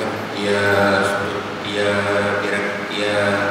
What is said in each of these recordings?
ಭಕ್ತಿಯ ಸ್ತುತ್ಯ ವಿರಕ್ತಿಯ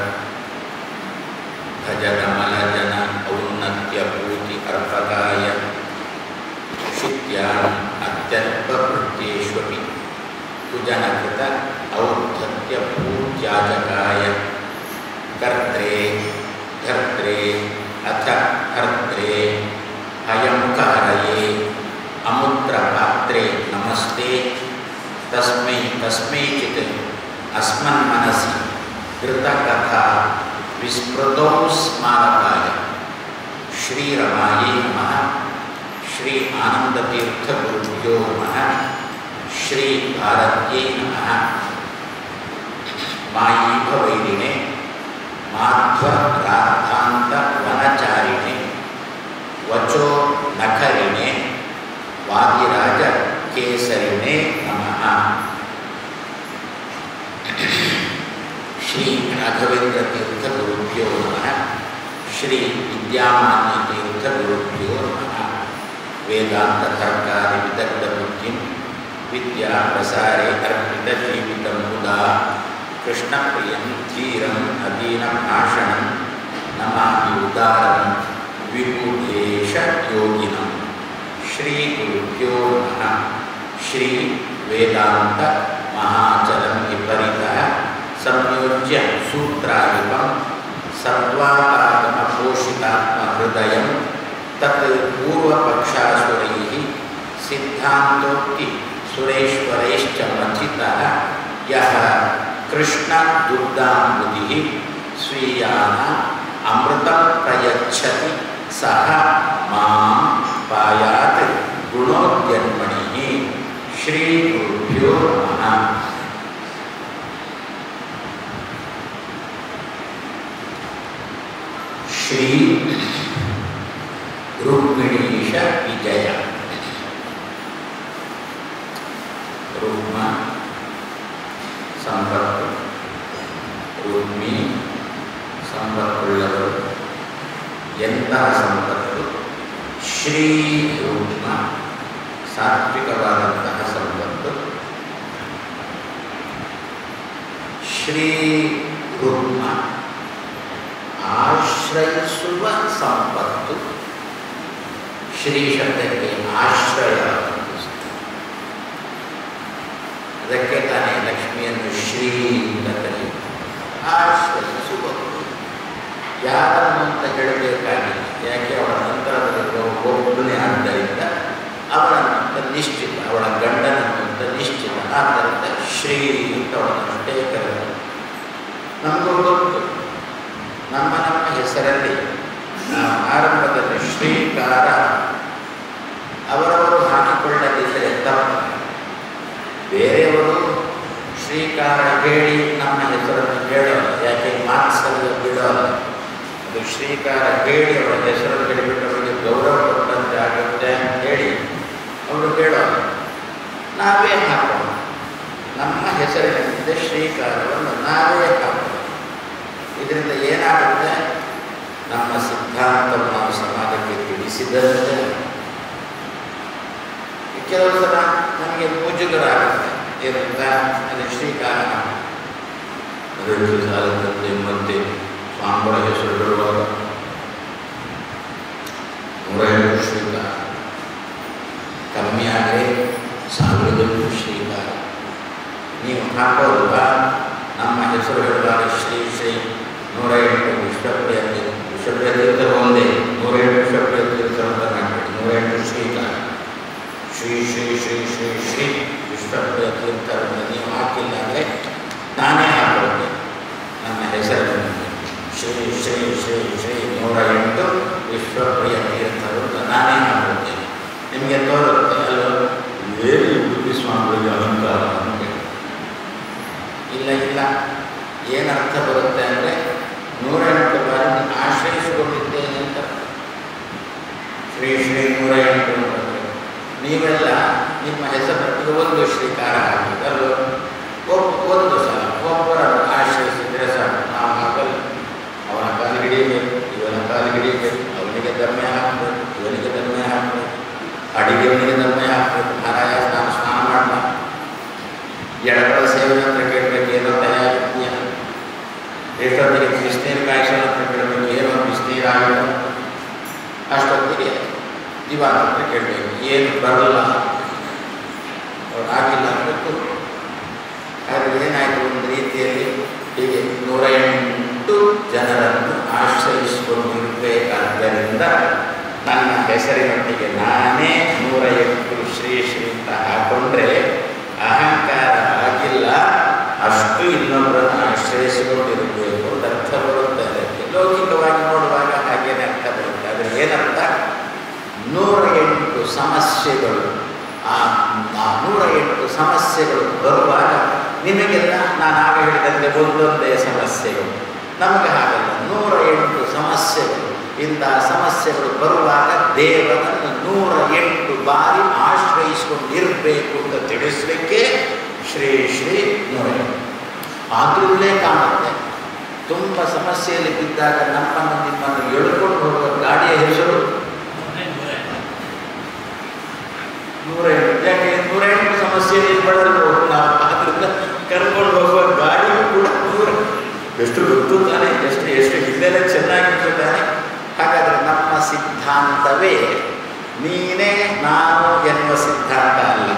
ಭಜಕಮಲ ಜನ ಔನ್ನತ್ಯ ಭೂತಿ ಅರ್ಪಕಾಯ ಶಿತ್ಯಾಂ ಅತ್ಯಲ್ಪವೃತ್ತೇಷ್ವಪಿ ಕುಜನಕೃತ ಔದ್ಧತ್ಯ ಭೂತ್ಯಾಜಕಾಯ ಕರ್ತ್ರೆ ಧರ್ತ್ರೆ ಅಥ ಹರ್ತ್ರೆ ಹಯಂಕಾರಯೇ ಅಮುತ್ರಪಾತ್ರೆ ನಮಸ್ತೆ ತಸ್ಮೈ ಕಸ್ಮೈಚಿತ್ ಅಸ್ಮನ್ಮನಸಿ ಕೃತಕಥಾ ವಿಸ್ಮೃತೌ ಸ್ಮಾರಕಾಯ ಶ್ರೀರಮಾಯೇ ನಮಃ ಶ್ರೀ ಆನಂದತೀರ್ಥಗುರುಭ್ಯೋ ನಮಃ ಶ್ರೀ ಭಾರತ್ಯೈ ನಮಃ ಮಾಯೀಭವೈರಿಣೆ ಮಾಧ್ವರಾರ್ಥಾಂತ ವನಚಾರಿಣೆ ವಚೋ ನಖರಿಣೆ ವಾದಿರಾಜ ಕೇಸರಿಣೆ ನಮಃ ಶ್ರೀ ರಾಘವೇಂದ್ರ ತೀರ್ಥ ಗುರುಭ್ಯೋ ನಮಃ ಶ್ರೀ ವಿದ್ಯಾಮಾನ್ಯ ತೀರ್ಥ ಗುರುಭ್ಯೋ ನಮಃ ವೇದಾಂತ ತರ್ಕಾರಿ ವಿದಗ್ಧ ಬುದ್ಧಿಂ ವಿದ್ಯಾ ಪ್ರಸಾರೆ ಅರ್ಪಿತ ಜೀವಿತ ಮುದಾ ಕೃಷ್ಣಪ್ರಿಯಂ ಧೀರಂ ಅಧೀನ ಭಾಷಣಂ ನಮಾಮಿ ಉದಾರಂ ವಿಭೂದೇಶ ಯೋಗಿನಂ ಶ್ರೀ ಗುರುಭ್ಯೋ ನಮಃ ಶ್ರೀ ವೇದಾಂತ ಮಹಾಚಲಂ ವಿಪರೀತಃ ಸಂಯೋಜ್ಯ ಸೂತ್ರಾಧಿಪಂ ಸತ್ವಾಗಮಪೋಷಿತಾತ್ಮಹೃದಯಂ ತತ್ ಪೂರ್ವಪಕ್ಷಾಸುರೈः ಸಿದ್ಧಾಂತೋಕ್ತಿ ಸುರೇಶ್ವರೈಶ್ಚ ಮಥಿತಃ ಯः ಕೃಷ್ಣದುಗ್ಧಾಂಬುಧಿः ಸ್ವೀಯಾನ ಅಮೃತಂ ಪ್ರಯಚ್ಛತಿ ಸಹ ಮಾಂ ಪಾಯಾತ್ ಗುಣೋದ್ಯನ್ಮಣಿः ಶ್ರೀಗುರುಭ್ಯೋ ನಮಃ ಶ್ರೀ ರುಕ್ಮಿಣೀಶ ವಿಜಯ ರುಕ್ಮ ಸಂಪತ್ತು ರುಕ್ಮಿ ಸಂಪತ್ತುಳ್ಳವರು ಎಂತಹ ಸಂಪತ್ತು ಶ್ರೀ ರುಕ್ಮ ಸಾತ್ವಿಕವಾದಂತಹ ಸಂಪತ್ತು ಶ್ರೀ ರುಕ್ಮ ಆಶ್ರಯಿಸುವ ಸಂಪತ್ತು ಶ್ರೀ ಶಬ್ದಕ್ಕೆ ಆಶ್ರಯ ಅದಕ್ಕೆ ತಾನೇ ಲಕ್ಷ್ಮಿಯನ್ನು ಶ್ರೀ ಅಂತ ಕರೆಯುವುದು ಆಶ್ರಯಿಸುವವರು ಯಾರನ್ನು ಅಂತ ಹೇಳಬೇಕಾಗಿಲ್ಲ ಯಾಕೆ ಅವಳ ನಂತರದಲ್ಲಿರುವ ಒಬ್ಬನೇ ಆದ್ದರಿಂದ ಅವಳನ್ನು ಅಂತ ನಿಶ್ಚಿತ ಅವಳ ಗಂಡನನ್ನು ಅಂತ ನಿಶ್ಚಿತ ಆದ್ದರಿಂದ ಶ್ರೀ ಅಂತ ಅವಳನ್ನು ಅಷ್ಟೇ ಕರೆದರು ನಮಗೂ ಗೊತ್ತು ನಮ್ಮ ನಮ್ಮ ಹೆಸರಲ್ಲಿ ನಾವು ಆರಂಭದಲ್ಲಿ ಶ್ರೀಕಾರ ಅವರವರು ಹಾಕಿಕೊಳ್ಳದಿದ್ದರೆ ತಪ್ಪು ಬೇರೆಯವರು ಶ್ರೀಕಾರ ಹೇಳಿ ನಮ್ಮ ಹೆಸರನ್ನು ಹೇಳೋಲ್ಲ ಯಾಕೆ ಮಾತ್ಸಲ್ಯ ಬಿಡೋಲ್ಲ ಅದು ಶ್ರೀಕಾರ ಹೇಳಿ ಅವರ ಹೆಸರನ್ನು ಹೇಳಿಬಿಟ್ಟು ಅವರಿಗೆ ಗೌರವ ಕೊಟ್ಟಂತೆ ಆಗುತ್ತೆ ಅಂತ ಹೇಳಿ ಅವರು ಹೇಳೋಲ್ಲ ನಾವೇ ಹಾಕೋಣ ನಮ್ಮ ಹೆಸರಿನಂತೆ ಶ್ರೀಕಾರವನ್ನು ನಾವೇ ಹಾಕೋಣ ಇದರಿಂದ ಏನಾಗುತ್ತೆ ನಮ್ಮ ಸಿದ್ಧಾಂತವನ್ನು ನಾವು ಸಮಾಜಕ್ಕೆ ತಿಳಿಸಿದಂತೆ ಕೆಲವು ಸಲ ನಮಗೆ ಮುಜುಗರ ಆಗುತ್ತೆ ಏನಂತ ಅದು ಶ್ರೀಕಾರ ಅದಕ್ಕೆ ಸಾಲದಂತೆ ಮತ್ತೆ ಸ್ವಾಮಿಗಳ ಹೆಸರು ಹೇಳುವಾಗ ನೂರ ಎಂಟು ಶ್ರೀಕಾರ ಕಮ್ಮಿ ಆದರೆ ಸಾವಿರದಲ್ಲೂ ಶ್ರೀಕಾರ ನೀವು ಹಾಕೋಲ್ವಾ ನಮ್ಮ ಹೆಸರು ಹೇಳುವಾಗ ಶ್ರೀ ಶ್ರೀ ನೂರ ಎಂಟು ವಿಶ್ವಪ್ರಿಯ ವಿಶ್ವಪ್ರಿಯ ತೀರ್ಥರು ಒಂದೇ ನೂರ ಎಂಟು ವಿಶ್ವಪ್ರಿಯ ತೀರ್ಥರು ಅಂತ ಮಾಡಬೇಡಿ ನೂರ ಎಂಟು ಶ್ರೀಕಾರ ಶ್ರೀ ಶ್ರೀ ಶ್ರೀ ಶ್ರೀ ಶ್ರೀ ವಿಶ್ವಪ್ರಿಯ ತೀರ್ಥರನ್ನು ನೀವು ಹಾಕಿಲ್ಲ ಅಂದರೆ ನಾನೇ ಹಾಕೋದೆ ನನ್ನ ಹೆಸರನ್ನು ಶ್ರೀ ಶ್ರೀ ಶ್ರೀ ಶ್ರೀ ನೂರ ಎಂಟು ವಿಶ್ವಪ್ರಿಯ ತೀರ್ಥರು ಅಂತ ನಾನೇ ಹಾಕುತ್ತೇನೆ ನಿಮಗೆ ತೋರುತ್ತೆ ಅಲ್ಲೋ ಏನು ಬುದ್ಧಿ ಸ್ವಾಮಿಗಳಿಗೆ ಅಲಂಕಾರ ಅಂತ ಇಲ್ಲ ಇಲ್ಲ ಏನರ್ಥ ಬರುತ್ತೆ ಅಂದರೆ ನೂರ ಎಂಟು ಬಾರಿ ಆಶ್ರಯಿಸಿಕೊಂಡಿದ್ದೇನೆ ಅಂತ ಶ್ರೀ ಶ್ರೀ ನೂರ ಎಂಟು ಅಂತಂದರೆ ನೀವೆಲ್ಲ ನಿಮ್ಮ ಹೆಸರು ಒಂದು ಶ್ರೀಕಾರ ಹಾಕಿದಲ್ಲೋ ಒಬ್ಬ ಒಂದು ಸಲ ಒಬ್ಬರನ್ನು ಆಶ್ರಯಿಸಿದರೆ ಸಾಕು ನಾವು ಹಾಕಲ್ಲ ಅವನ ಕಾಲಿಗೆ ಹಿಡಿಯಬೇಕು ಇವನ ಕಾಲಿಗೆ ಹಿಡಿಯಬೇಕು ಅವನಿಗೆ ದಮ್ಮೆ ಹಾಕಬೇಕು ಇವನಿಗೆ ದಮ್ಮೆ ಹಾಕಬೇಕು ಅಡಿಗೆಯವನಿಗೆ ದಮ್ಮೆ ಹಾಕಬೇಕು ಮಹಾರಾಯ ನಾನು ಸ್ನಾನ ಮಾಡಲ್ಲ ಎಡ ಬೆಳಗ್ಗೆ ಸೇವನೆ ಅಂತ ಕೇಳಬೇಕು ಏನೋ ತಯಾರಿಯ ಎಷ್ಟೊತ್ತಿಗೆ ಬಿಸಿನೀರು ಕಾಯಿಸೋಣ ಅಂತ ಕೇಳಬೇಕು ಏನೋ ಬಿಸಿನೀರಾಗಿಲ್ಲ ಅಷ್ಟೊತ್ತಿಗೆ ದಿವಾನ ಅಂತ ಕೇಳಬೇಕು ಏನು ಬರಲ್ಲ ಅವ್ರು ಆಗಿಲ್ಲ ಅನ್ನಬೇಕು ಆದರೆ ಏನಾಯಿತು ಒಂದು ರೀತಿಯಲ್ಲಿ ಹೀಗೆ ನೂರ ಎಂಟು ಜನರನ್ನು ಆಶ್ರಯಿಸಿಕೊಂಡಿರಬೇಕಾದ್ದರಿಂದ ನನ್ನ ಹೆಸರಿನೊಟ್ಟಿಗೆ ನಾನೇ ನೂರ ಎಂಟು ಶ್ರೀ ಶ್ರೀ ಅಂತ ಹಾಕೊಂಡ್ರೆ ಅಹಂಕಾರ ಆಗಿಲ್ಲ ಅಷ್ಟು ಇನ್ನೊಬ್ಬರನ್ನು ಆಶ್ರಯಿಸಿಕೊಂಡಿರಬೇಕು ಅಂತ ಅರ್ಥ ಬರುತ್ತೆ ಅದಕ್ಕೆ ಲೌಕಿಕವಾಗಿ ನೋಡುವಾಗ ಹಾಗೇನೆ ಅರ್ಥ ಬರುತ್ತೆ ಆದರೆ ಏನರ್ಥ ನೂರ ಎಂಟು ಸಮಸ್ಯೆಗಳು ಆ ಆ ನೂರ ಎಂಟು ಸಮಸ್ಯೆಗಳು ಬರುವಾಗ ನಿಮಗೆಲ್ಲ ನಾನು ಆಗ ಹೇಳಿದಂತೆ ಒಂದೊಂದೇ ಸಮಸ್ಯೆಗಳು ನಮಗೆ ಹಾಗಲ್ಲ ನೂರ ಎಂಟು ಸಮಸ್ಯೆಗಳು ಇಂತಹ ಸಮಸ್ಯೆಗಳು ಬರುವಾಗ ದೇವರನ್ನು ನೂರ ಎಂಟು ಬಾರಿ ಆಶ್ರಯಿಸಿಕೊಂಡಿರಬೇಕು ಅಂತ ತಿಳಿಸಲಿಕ್ಕೆ ಶ್ರೀ ಶ್ರೀ ನೂರ ಎಂಟು ಆದ್ರಲ್ಲೇ ಕಾಣುತ್ತೆ ತುಂಬ ಸಮಸ್ಯೆಯಲ್ಲಿ ಬಿದ್ದಾಗ ನಮ್ಮನ್ನು ನಿಮ್ಮನ್ನು ಎಳ್ಕೊಂಡು ಹೋಗುವ ಗಾಡಿಯ ಹೆಸರು ನೂರ ಎಂಟು ಯಾಕೆ ನೂರ ಎಂಟು ಸಮಸ್ಯೆಯಲ್ಲಿ ಬಡವರು ನಾವು ಆದ್ದರಿಂದ ಕರ್ಕೊಂಡು ಹೋಗುವ ಗಾಡಿಯೂ ಕೂಡ ನೂರ ಎಷ್ಟು ಗೊತ್ತು ತಾನೆ ಎಷ್ಟು ಎಷ್ಟು ಹಿನ್ನೆಲೆ ಚೆನ್ನಾಗಿತ್ತು ತಾನೆ ಹಾಗಾದರೆ ನಮ್ಮ ಸಿದ್ಧಾಂತವೇ ನೀನೇ ನಾನು ಎನ್ನುವ ಸಿದ್ಧಾಂತ ಅಲ್ಲ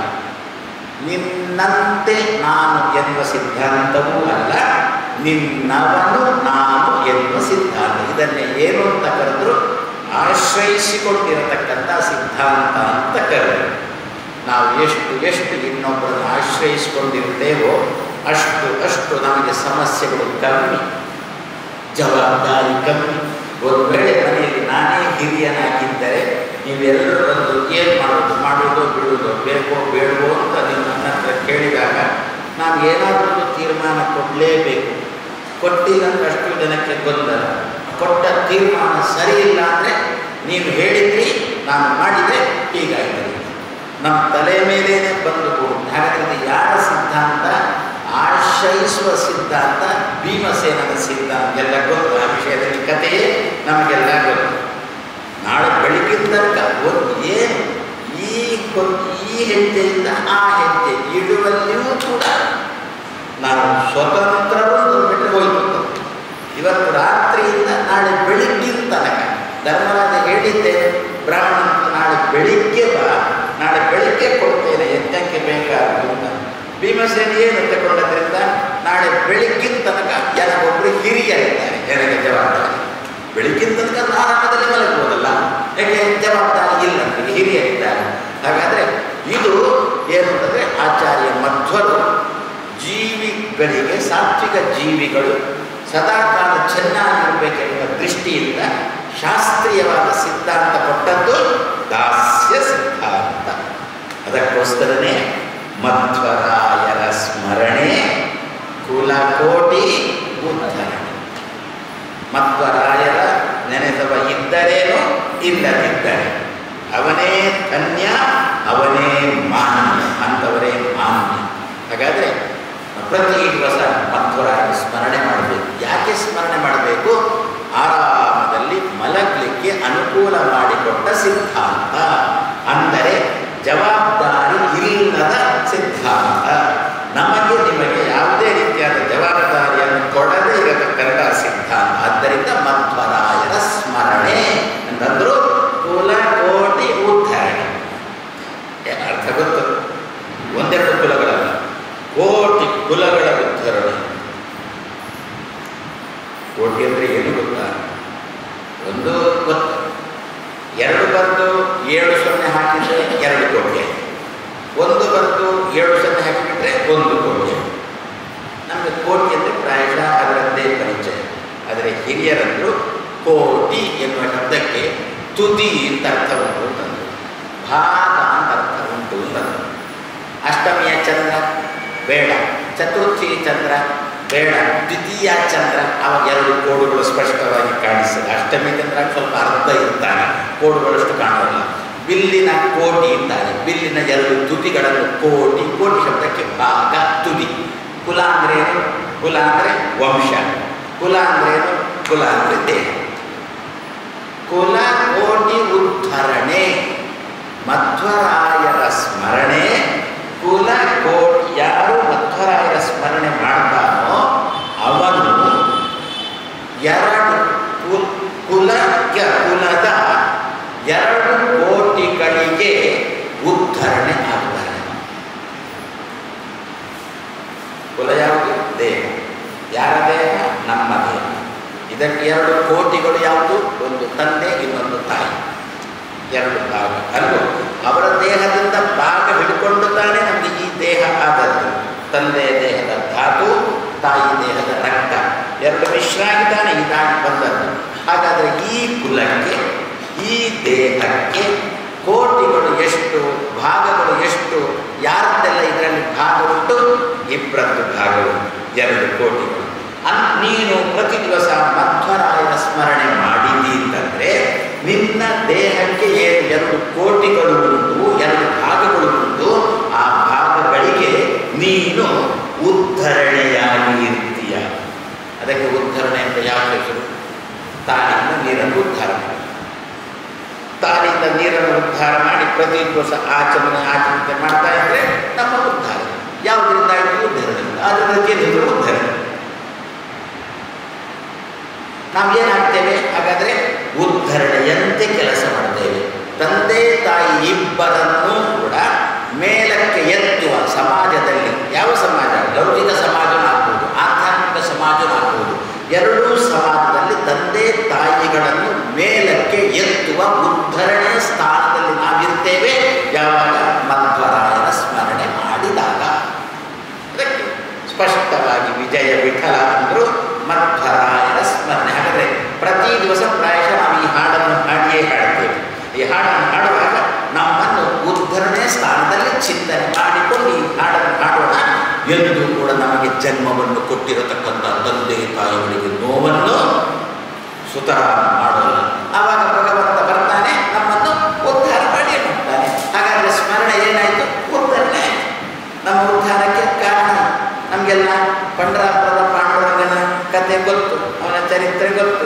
ನಿನ್ನಂತೆ ನಾನು ಎನ್ನುವ ಸಿದ್ಧಾಂತವೂ ಅಲ್ಲ ನಿನ್ನವನು ನಾನು ಎನ್ನುವ ಸಿದ್ಧಾಂತ ಇದನ್ನೇ ಏನು ಅಂತ ಕರೆದ್ರು ಆಶ್ರಯಿಸಿಕೊಂಡಿರತಕ್ಕಂಥ ಸಿದ್ಧಾಂತ ಅಂತ ಕರೆದರು ನಾವು ಎಷ್ಟು ಎಷ್ಟು ಇನ್ನೊಬ್ಬರನ್ನು ಆಶ್ರಯಿಸಿಕೊಂಡಿರ್ತೇವೋ ಅಷ್ಟು ಅಷ್ಟು ನಮಗೆ ಸಮಸ್ಯೆಗಳು ಕಮ್ಮಿ ಜವಾಬ್ದಾರಿ ಕಮ್ಮಿ ಒಂದು ವೇಳೆ ಮನೆಯಲ್ಲಿ ನಾನೇ ಹಿರಿಯನಾಗಿದ್ದರೆ ನೀವೆಲ್ಲರೂ ಬಂದು ಏನು ಮಾಡೋದು ಮಾಡೋದು ಬಿಡುವುದು ಬೇಕೋ ಬೇಡವೋ ಅಂತ ನೀವು ನನ್ನ ಹತ್ರ ಕೇಳಿದಾಗ ನಾನು ಏನಾದರೂ ಒಂದು ತೀರ್ಮಾನ ಕೊಡಲೇಬೇಕು ಕೊಟ್ಟಿಲ್ಲ ಅಂದ್ರೆ ಅಷ್ಟು ಜನಕ್ಕೆ ಗೊಂದಲ ಕೊಟ್ಟ ತೀರ್ಮಾನ ಸರಿ ಇಲ್ಲ ಅಂದರೆ ನೀವು ಹೇಳಿದ್ರಿ ನಾನು ಮಾಡಿದರೆ ಹೀಗಾಯ್ತದೆ ನಮ್ಮ ತಲೆ ಮೇಲೇನೆ ಬಂದು ಕೂಡುತ್ತೆ ಹಾಗಾದ್ರೆ ಇದು ಯಾರ ಸಿದ್ಧಾಂತ ಆಶ್ರಯಿಸುವ ಸಿದ್ಧಾಂತ ಭೀಮಸೇನನ ಸಿದ್ಧಾಂತ ಎಲ್ಲ ಗೊತ್ತು ಆ ವಿಷಯದಲ್ಲಿ ಕಥೆಯೇ ನಮಗೆಲ್ಲ ಗೊತ್ತು ನಾಳೆ ಬೆಳಗಿನ ತನಕ ಒಂದು ಏನು ಈ ಹೊತ್ತು ಈ ಹೆಜ್ಜೆಯಿಂದ ಆ ಹೆಜ್ಜೆ ಇಡುವಲ್ಲಿಯೂ ಕೂಡ ನಾವು ಸ್ವತಂತ್ರರು ಬಿಟ್ಟು ಹೋಯ್ತು ಇವತ್ತು ರಾತ್ರಿಯಿಂದ ನಾಳೆ ಬೆಳಿಗ್ಗಿನ ತನಕ ಧರ್ಮರಾಜ ಹೇಳಿದ್ದೆ ಬ್ರಾಹ್ಮಣ ನಾಳೆ ಬೆಳಿಗ್ಗೆ ಬಾ ನಾಳೆ ಬೆಳಿಗ್ಗೆ ಕೊಡ್ತೇನೆ ಯಜ್ಞಕ್ಕೆ ಬೇಕಾದ್ದು ಅಂತ ಭೀಮಸೇನ ಏನು ತಗೊಂಡದ್ರಿಂದ ನಾಳೆ ಬೆಳಿಗ್ಗಿನ ತನಕ ನನಗೊಬ್ಬರು ಹಿರಿಯರಿದ್ದಾರೆ ನನಗೆ ಜವಾಬ್ದಾರಿ ಬೆಳಿಗ್ಗಿನ ತನಕ ಆರಾಮದಲ್ಲಿ ಮಲಗ್ಬೋದಲ್ಲ ಯಾಕೆ ಜವಾಬ್ದಾರಿ ಇಲ್ಲ ನನಗೆ ಹಿರಿಯರಿದ್ದಾರೆ ಹಾಗಾದರೆ ಇದು ಏನು ಅಂತಂದರೆ ಆಚಾರ್ಯ ಮಧ್ವರು ಜೀವಿಗಳಿಗೆ ಸಾತ್ವಿಕ ಜೀವಿಗಳು ಸದಾಕಾಲ ಚೆನ್ನಾಗಿರಬೇಕೆನ್ನುವ ದೃಷ್ಟಿಯಿಂದ ಶಾಸ್ತ್ರೀಯವಾದ ಸಿದ್ಧಾಂತ ಕೊಟ್ಟದ್ದು ದಾಸ್ಯ ಸಿದ್ಧಾಂತ ಅದಕ್ಕೋಸ್ಕರನೇ ಮಧ್ವರಾಯರ ಸ್ಮರಣೆ ಕುಲಕೋಟಿ ಉದ್ಧರಣೆ ಮಧ್ವರಾಯರ ನೆನೆದವ ಇದ್ದರೇನು ಇಲ್ಲದಿದ್ದರೆ ಅವನೇ ಧನ್ಯ ಅವನೇ ಮಾನ್ಯ ಅಂಥವರೇ ಮಾನ್ಯ ಹಾಗಾದರೆ ಪ್ರತಿ ದಿವಸ ಮಧ್ವರಾಯ ಸ್ಮರಣೆ ಮಾಡಬೇಕು ಯಾಕೆ ಸ್ಮರಣೆ ಮಾಡಬೇಕು ಆರಾಮದಲ್ಲಿ ಮಲಗಲಿಕ್ಕೆ ಅನುಕೂಲ ಮಾಡಿಕೊಟ್ಟ ಸಿದ್ಧಾಂತ ಅಂದರೆ ಜವಾಬ್ದಾರಿ ಇಲ್ಲದ ಸಿದ್ಧಾಂತ ನಮಗೆ ನಿಮಗೆ ಯಾವುದೇ ರೀತಿಯಾದ ಜವಾಬ್ದಾರಿಯನ್ನು ಕೊಡದೇ ಇರತಕ್ಕಂಥ ಸಿದ್ಧಾಂತ ಆದ್ದರಿಂದ ಮಧ್ವರಾಯರ ಸ್ಮರಣೆ ಅಂತಂದ್ರು ಕುಲ ಕೋಟಿ ಉದ್ಧಾರಣೆ ಏನು ಅರ್ಥ ಗೊತ್ತು ಒಂದೆರಡು ಕುಲಗಳಲ್ಲ ಕೋಟಿ ಕುಲಗಳ ಉದ್ಧರಣೆ ಕೋಟಿ ಅಂದರೆ ಏನು ಗೊತ್ತಾ ಒಂದು ಗೊತ್ತು ಎರಡು ಬಂದು ಏಳು ಸೊನ್ನೆ ಹಾಕಿದರೆ ಎರಡು ಕೋಟಿ ಒಂದು ಬಂದು ಏಳು ಸೊನ್ನೆ ಹಾಕಿಬಿಟ್ರೆ ಒಂದು ಕೋಟಿ ನಮಗೆ ಕೋಟಿ ಅಂದರೆ ಪ್ರಾಯಶಃ ಅದರದ್ದೇ ಪರಿಚಯ ಆದರೆ ಹಿರಿಯರಂದರು ಕೋಟಿ ಎನ್ನುವ ಶಬ್ದಕ್ಕೆ ತುದಿ ಅಂತ ಅರ್ಥ ಉಂಟು ಅಂತಂದರು ಭಾಗ ಅಂತ ಅರ್ಥ ಉಂಟು ಅಂತಂದರು ಅಷ್ಟಮಿಯ ಚಂದ್ರ ಬೇಡ ಚತುರ್ಥಿ ಚಂದ್ರ ಬೇಡ ದ್ವಿತೀಯ ಚಂದ್ರ ಅವಾಗ ಎರಡು ಕೋಡುಗಳು ಸ್ಪಷ್ಟವಾಗಿ ಕಾಣಿಸ್ತದೆ ಅಷ್ಟಮಿ ಚಂದ್ರ ಸ್ವಲ್ಪ ಅರ್ಧ ಇರ್ತಾನೆ ಕೋಡುಗಳಷ್ಟು ಕಾಣೋಲ್ಲ ಬಿಲ್ಲಿನ ಕೋಟಿ ಇದ್ದಾರೆ ಬಿಲ್ಲಿನ ಎರಡು ತುದಿಗಳನ್ನು ಕೋಟಿ ಕೋಟಿ ಶಬ್ದಕ್ಕೆ ಭಾಗ ತುದಿ ಕುಲ ಅಂದ್ರೆ ಏನು ಕುಲ ಅಂದರೆ ವಂಶ ಕುಲ ಅಂದ್ರೇನು ಕುಲ ಅಂದರೆ ದೇಹ ಕುಲ ಕೋಟಿ ಉದ್ಧರಣೆ ಮಧ್ವರಾಯರ ಸ್ಮರಣೆ ಕುಲ ಕೋಟಿ ಯಾರು ಮಧ್ವರಾಯರ ಕುಲ ಯಾವುದು ದೇಹ ಯಾರ ದೇಹ ನಮ್ಮ ದೇಹ ಇದಕ್ಕೆ ಎರಡು ಕೋಟಿಗಳು ಯಾವುದು ಒಂದು ತಂದೆ ಇನ್ನೊಂದು ತಾಯಿ ಎರಡು ಭಾಗ ಅಲ್ಲೂ ಅವರ ದೇಹದಿಂದ ಭಾಗ ಹಿಡ್ಕೊಂಡು ತಾನೇ ನಮಗೆ ಈ ದೇಹ ಆದದ್ದು ತಂದೆಯ ದೇಹದ ಧಾತು ತಾಯಿ ದೇಹದ ರಕ್ತ ಎರಡು ಮಿಶ್ರ ಆಗಿ ತಾನೇ ಇದಾಗಿ ಬಂದದ್ದು ಹಾಗಾದರೆ ಈ ಕುಲಕ್ಕೆ ಈ ದೇಹಕ್ಕೆ ಕೋಟಿಗಳು ಎಷ್ಟು ಭಾಗಗಳು ಎಷ್ಟು ಯಾರದ್ದೆಲ್ಲ ಇದರಲ್ಲಿ ಭಾಗ ಉಂಟು ಇಬ್ಬರದ್ದು ಭಾಗವು ಎರಡು ಕೋಟಿಗಳು ಅನ್ ನೀನು ಪ್ರತಿ ದಿವಸ ಮಧ್ವರಾಯನ ಸ್ಮರಣೆ ಮಾಡಿದಿ ಅಂತಂದರೆ ನಿನ್ನ ದೇಹಕ್ಕೆ ಏನು ಎರಡು ಕೋಟಿಗಳು ಉಂಟು ಎರಡು ಭಾಗಗಳು ಉಂಟು ಆ ಭಾಗಗಳಿಗೆ ನೀನು ಉದ್ಧರಣೆಯಾಗಿ ಇರ್ತೀಯ ಅದಕ್ಕೆ ಉದ್ಧರಣೆ ಅಂತ ಯಾವ ಹೆಸರು ತಾನಿಂದ ನೀರನ್ನು ಉದ್ಧಾರ ಮಾಡಿ ತಾನಿಂದ ನೀರನ್ನು ಉದ್ಧಾರ ಮಾಡಿ ಪ್ರತಿ ದಿವಸ ಆಚರಣೆ ಆಚರಣೆ ಮಾಡ್ತಾ ಇದ್ರೆ ನಮ್ಮ ಉದ್ಧಾರ ಯಾವುದರಿಂದ ಆಯಿತು ಉದ್ಧಾರದಿಂದ ಅದಕ್ಕೆ ಹೆಸರು ಉದ್ಧಾರ ನಾವೇನಾಗ್ತೇವೆ ಹಾಗಾದರೆ ಉದ್ಧರಣೆಯಂತೆ ಕೆಲಸ ಮಾಡ್ತೇವೆ ತಂದೆ ತಾಯಿ ಇಬ್ಬರನ್ನೂ ಕೂಡ ಮೇಲಕ್ಕೆ ಎತ್ತುವ ಸಮಾಜದಲ್ಲಿ ಯಾವ ಸಮಾಜ ಲೌಕಿಕ ಸಮಾಜನೂ ಆಗ್ಬೋದು ಆಧ್ಯಾತ್ಮಿಕ ಸಮಾಜನೂ ಆಗ್ಬೋದು ಎರಡೂ ಸಮಾಜದಲ್ಲಿ ತಂದೆ ತಾಯಿಗಳನ್ನು ಮೇಲಕ್ಕೆ ಎತ್ತುವ ಉದ್ಧರಣೆ ಸ್ಥಾನದಲ್ಲಿ ನಾವಿರ್ತೇವೆ ಯಾವಾಗ ಮಧ್ವರಾಯನ ಸ್ಮರಣೆ ಮಾಡಿದಾಗ ಅದಕ್ಕೆ ಸ್ಪಷ್ಟವಾಗಿ ವಿಜಯ ವಿಠಲ ಅಂದರು ಮಧ್ವರಾಯನ ಸ್ಮರಣೆ ಹಾಗಾದರೆ ಪ್ರತಿ ದಿವಸ ಪ್ರಾಯಶಃ ನಾವು ಈ ಹಾಡನ್ನು ಹಾಡಿಯೇ ಹಾಡ್ತೇವೆ ಈ ಹಾಡನ್ನು ಹಾಡುವಾಗ ನಮ್ಮನ್ನು ಉದ್ಧರಣೆ ಸ್ಥಾನದಲ್ಲಿ ಚಿಂತನೆ ಮಾಡಿಕೊಂಡು ಈ ಹಾಡನ್ನು ಹಾಡೋಣ ಎಂದು ಕೂಡ ನಮಗೆ ಜನ್ಮವನ್ನು ಕೊಟ್ಟಿರತಕ್ಕಂಥ ತಂದೆ ತಾಯಿಗಳಿಗೆ ನೋವನ್ನು ಸುತರ ಮಾಡೋಣ ಆವಾಗ ಭಗವಂತ ಬರ್ತಾನೆ ನಮ್ಮನ್ನು ಉದ್ಧಾರ ಮಾಡಿ ಮಾಡ್ತಾನೆ ಹಾಗಾದರೆ ಸ್ಮರಣೆ ಏನಾಯಿತು ಉದ್ಧರಣೆ ಆಯ್ತು. ನಮ್ಮ ಉದ್ಧಾರಕ್ಕೆ ಕಾರಣ ನಮಗೆಲ್ಲ ಪಂಡರಾಪುರದ ಪಾಂಡುರಂಗನ ಕತೆ ಗೊತ್ತು ಅವನ ಚರಿತ್ರೆ ಗೊತ್ತು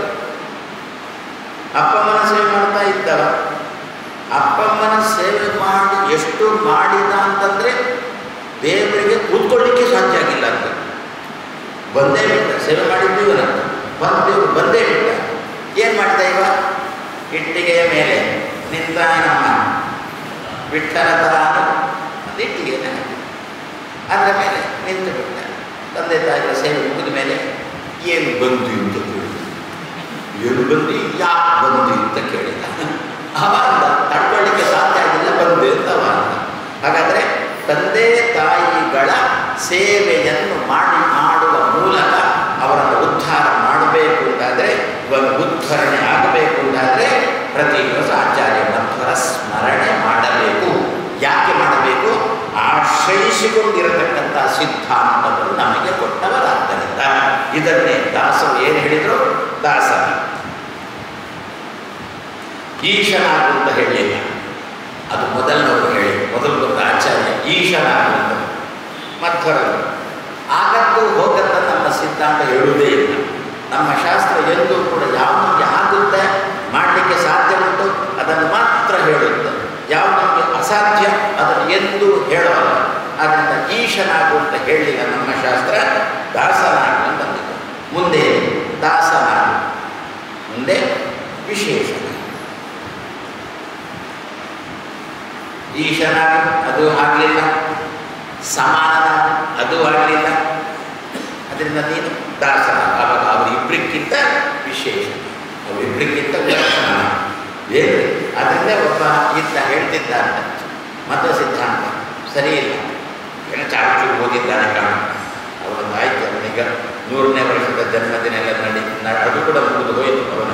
ಅಪ್ಪಮ್ಮನ ಸೇವೆ ಮಾಡ್ತಾ ಇದ್ದವ ಅಪ್ಪಮ್ಮನ ಸೇವೆ ಮಾಡಿ ಎಷ್ಟು ಮಾಡಿದ ಅಂತಂದರೆ ದೇವರಿಗೆ ಕೂತ್ಕೊಳ್ಳಿಕ್ಕೆ ಸಾಧ್ಯ ಆಗಿಲ್ಲ ಅಂತ ಬಂದೇ ಬಿಟ್ಟ ಸೇವೆ ಮಾಡಿದ್ದೀವಿ ನಾನು ಬಂದೇವು ಬಂದೇ ಬಿಟ್ಟ ಏನು ಮಾಡ್ತಾ ಇವ ಇಟ್ಟಿಗೆಯ ಮೇಲೆ ನಿಂತ ನಮ್ಮ ಬಿಟ್ಟನ ಥರ ಒಂದು ಇಟ್ಟಿಗೆನ ಅದರ ಮೇಲೆ ನಿಂತು ಬಿಟ್ಟ ತಂದೆ ತಾಯಿಗಳ ಸೇವೆ ಮುಗಿದ ಮೇಲೆ ಏನು ಬಂದು ಅಂತ ಕೇಳಿದ ಏನು ಬಂದು ಯಾಕೆ ಬಂದು ಅಂತ ಕೇಳಿದ ಅವ ಅಂದ ತಡ್ಕೊಳ್ಳಿಕ್ಕೆ ಸಾಧ್ಯ ಆಗಿಲ್ಲ ಬಂದೆ ಅಂತ ಅವ ಅಂದ ಹಾಗಾದರೆ ತಂದೆ ತಾಯಿಗಳ ಸೇವೆಯನ್ನು ಮಾಡಿ ಮಾಡುವ ಮೂಲಕ ಅವರನ್ನು ಉದ್ಧಾರ ಮಾಡಬೇಕು ಅಂತಾದರೆ ಇವಾಗ ಉದ್ಧರಣೆ ಆಗಬೇಕು ಅಂತಾದರೆ ಪ್ರತಿ ದಿವಸ ಆಚಾರ್ಯ ಮಧ್ವರ ಸ್ಮರಣೆ ಮಾಡಬೇಕು ಯಾಕೆ ಮಾಡಬೇಕು ಆಶ್ರಯಿಸಿಕೊಂಡಿರತಕ್ಕಂಥ ಸಿದ್ಧಾಂತವನ್ನು ನಮಗೆ ಕೊಟ್ಟವರಾದ್ದರಿಂದ ಇದನ್ನೇ ದಾಸರು ಏನು ಹೇಳಿದರು ದಾಸ ಈಶನಾಗು ಅಂತ ಹೇಳಿಲ್ಲ ಅದು ಮೊದಲನವರು ಹೇಳಿ ಮೊದಲು ಬಂದ ಆಚಾರ್ಯ ಈಶನಾಗು ಅಂತ ಮಧ್ವರರು ಆಗತ್ತು ಹೋಗತ್ತ ನಮ್ಮ ಸಿದ್ಧಾಂತ ಹೇಳುವುದೇ ಇಲ್ಲ ನಮ್ಮ ಶಾಸ್ತ್ರ ಎಂದೂ ಕೂಡ ಯಾವ ನಮಗೆ ಆಗುತ್ತೆ ಮಾಡಲಿಕ್ಕೆ ಸಾಧ್ಯ ಉಂಟು ಅದನ್ನು ಮಾತ್ರ ಹೇಳುತ್ತೆ ಯಾವ ನಮಗೆ ಅಸಾಧ್ಯ ಅದನ್ನು ಎಂದೂ ಹೇಳೋಲ್ಲ ಆದ್ದರಿಂದ ಈಶನಾಗು ಅಂತ ಹೇಳಿಲ್ಲ ನಮ್ಮ ಶಾಸ್ತ್ರ ದಾಸನಾಗು ಅಂತ ಬಂದಿದೆ ಮುಂದೆ ದಾಸನಾಗು ಮುಂದೆ ವಿಶೇಷ ಈಶನಾಗು ಅದು ಆಗಲಿಲ್ಲ ಸಮಾನನಾಗು ಅದು ಆಗಲಿಲ್ಲ ಅದರಿಂದ ನೀನು ದಾಸನ ಆವಾಗ ಅವರಿಬ್ಬರಿಗಿಂತ ವಿಶೇಷ ಅವರಿಬ್ಬರಿಗಿಂತ ವಿಲಕ್ಷಣ ಏನು ಅದರಿಂದ ಒಬ್ಬ ಇದ್ದ ಹೇಳ್ತಿದ್ದ ಅಂತ ಮತ ಸಿದ್ಧಾಂತ ಸರಿ ಇಲ್ಲ ಏನೋ ಚಾಚು ಹೋಗಿದ್ದಾನೆ ಕಾಣ ಅವರೊಂದು ಆಯ್ತು ಅವನಿಗ ನೂರನೇ ವರ್ಷದ ಜನ್ಮದಿನ ಎಲ್ಲ ನಡಿ ನ- ಅದು ಕೂಡ ಮುಗಿದು ಹೋಯಿತು ಅವನ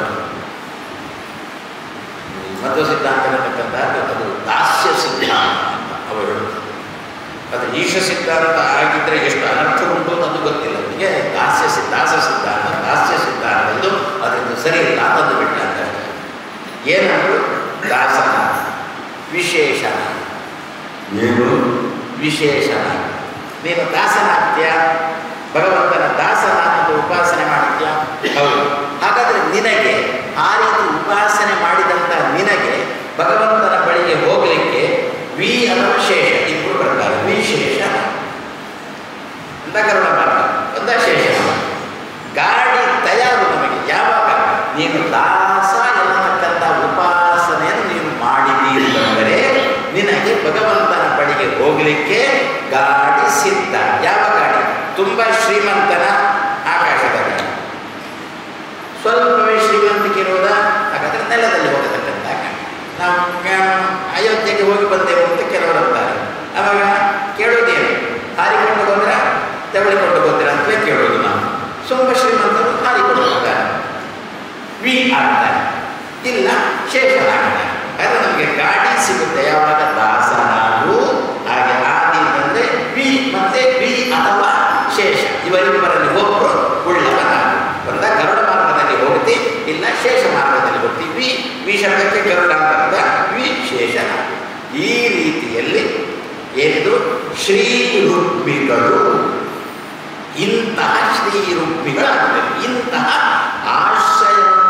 ಮತ ಸಿದ್ಧಾಂತ ಅನ್ನತಕ್ಕಂಥದ್ದು ಅದು ದಾಸ್ಯ ಸಿದ್ಧಾಂತ ಅಂತ ಅವರು ಹೇಳುದು ಅದು ಈಶ ಸಿದ್ಧಾಂತ ಆಗಿದ್ದರೆ ಎಷ್ಟು ಅನರ್ಥ ಉಂಟು ಅನ್ನೋದು ಗೊತ್ತಿಲ್ಲ ಅವನಿಗೆ ದಾಸ್ಯ ಸಿ ದಾಸ ಸಿದ್ಧಾಂತ ದಾಸ್ಯ ಸಿದ್ಧಾಂತ ಎಂದು ಅದರಿಂದ ಸರಿ ಇಲ್ಲ ತಂದು ಬಿಟ್ಟ ಅಂತ ಏನಂದ್ರು ದಾಸನ ವಿಶೇಷಣ ಏನು ವಿಶೇಷಣ ನೀನು ದಾಸನಾಗ್ತೀಯ ಭಗವಂತನ ದಾಸನಾಗಿ ಉಪಾಸನೆ ಮಾಡ್ತೀಯ ಹೌದು ಹಾಗಾದರೆ ನಿನಗೆ ಆ ರೀತಿ ಉಪಾಸನೆ ಮಾಡಿದಂಥ ನಿನಗೆ ಭಗವಂತನ ಬಳಿಗೆ ಹೋಗಲಿಕ್ಕೆ ವಿ ಅಥವಾ ಶೇಷ ಇಬ್ಬರು ಬರ್ತಾರೆ ವಿಶೇಷ ಅಂತ ಕರುಣ ಮಾರ್ಗ ಒಂದ ಶೇಷ ಗಾಡಿ ತಯಾರು ನಮಗೆ ಯಾವಾಗ ನೀನು ದಾಸ ಎನ್ನತಕ್ಕಂಥ ಉಪಾಸನೆಯನ್ನು ನೀನು ಮಾಡಿದಿ ಅಂತಂದರೆ ನಿನಗೆ ಭಗವಂತನ ಬಳಿಗೆ ಹೋಗಲಿಕ್ಕೆ ಗಾಡಿ ಸಿದ್ಧ ಯಾವ ಗಾಡಿ ತುಮ ಎಲ್ಲಿ ಹೋಗಿ ಬಂದೆವು ಅಂತ ಕೆಲವರು ಅಂತಾರೆ ಆವಾಗ ಕೇಳೋದೇನು ಹಾರಿಕೊಂಡು ಬಂದ್ರೆ ತೆವಳಿಕೊಂಡು ಬಂದಿರ ಅಂತಲೇ ಕೇಳೋದು ನಾವು ತುಂಬ ಶ್ರೀಮಂತರು ಹಾರಿಕೊಂಡು ಹೋಗ್ತಾರೆ ವಿ ಆಗ್ತಾರೆ ಇಲ್ಲ ಶೇಷನಾಗ್ತಾರೆ ಅದು ನಮಗೆ ಗಾಡಿ ಸಿಗುತ್ತೆ ಯಾವಾಗ ದಾಸನಾಗು ಹಾಗೆ ಆದಿ ಅಂತಂದ್ರೆ ವಿ ಮತ್ತೆ ವಿ ಅಥವಾ ಶೇಷ ಇವರಿಬ್ಬರಲ್ಲಿ ಒಬ್ಬರು ಉಳ್ಳವನಾಗು ಒಂದ ಗರುಡ ಮಾರ್ಗದಲ್ಲಿ ಹೋಗ್ತಿ ಇಲ್ಲ ಶೇಷ ಮಾರ್ಗದಲ್ಲಿ ಹೋಗ್ತಿ ವಿ ವಿ ಶಬ್ದಕ್ಕೆ ಗರುಡ ಅಂತ ವಿ ಶೇಷನಾಗು ಈ ರೀತಿಯಲ್ಲಿ ಎಂದು ಶ್ರೀ ರುಕ್ಮಿಗಳು ಇಂತಹ ಶ್ರೀ ರುಕ್ಮಿಗಳಾಗಬೇಕು ಇಂತಹ ಆಶ್ರಯವನ್ನು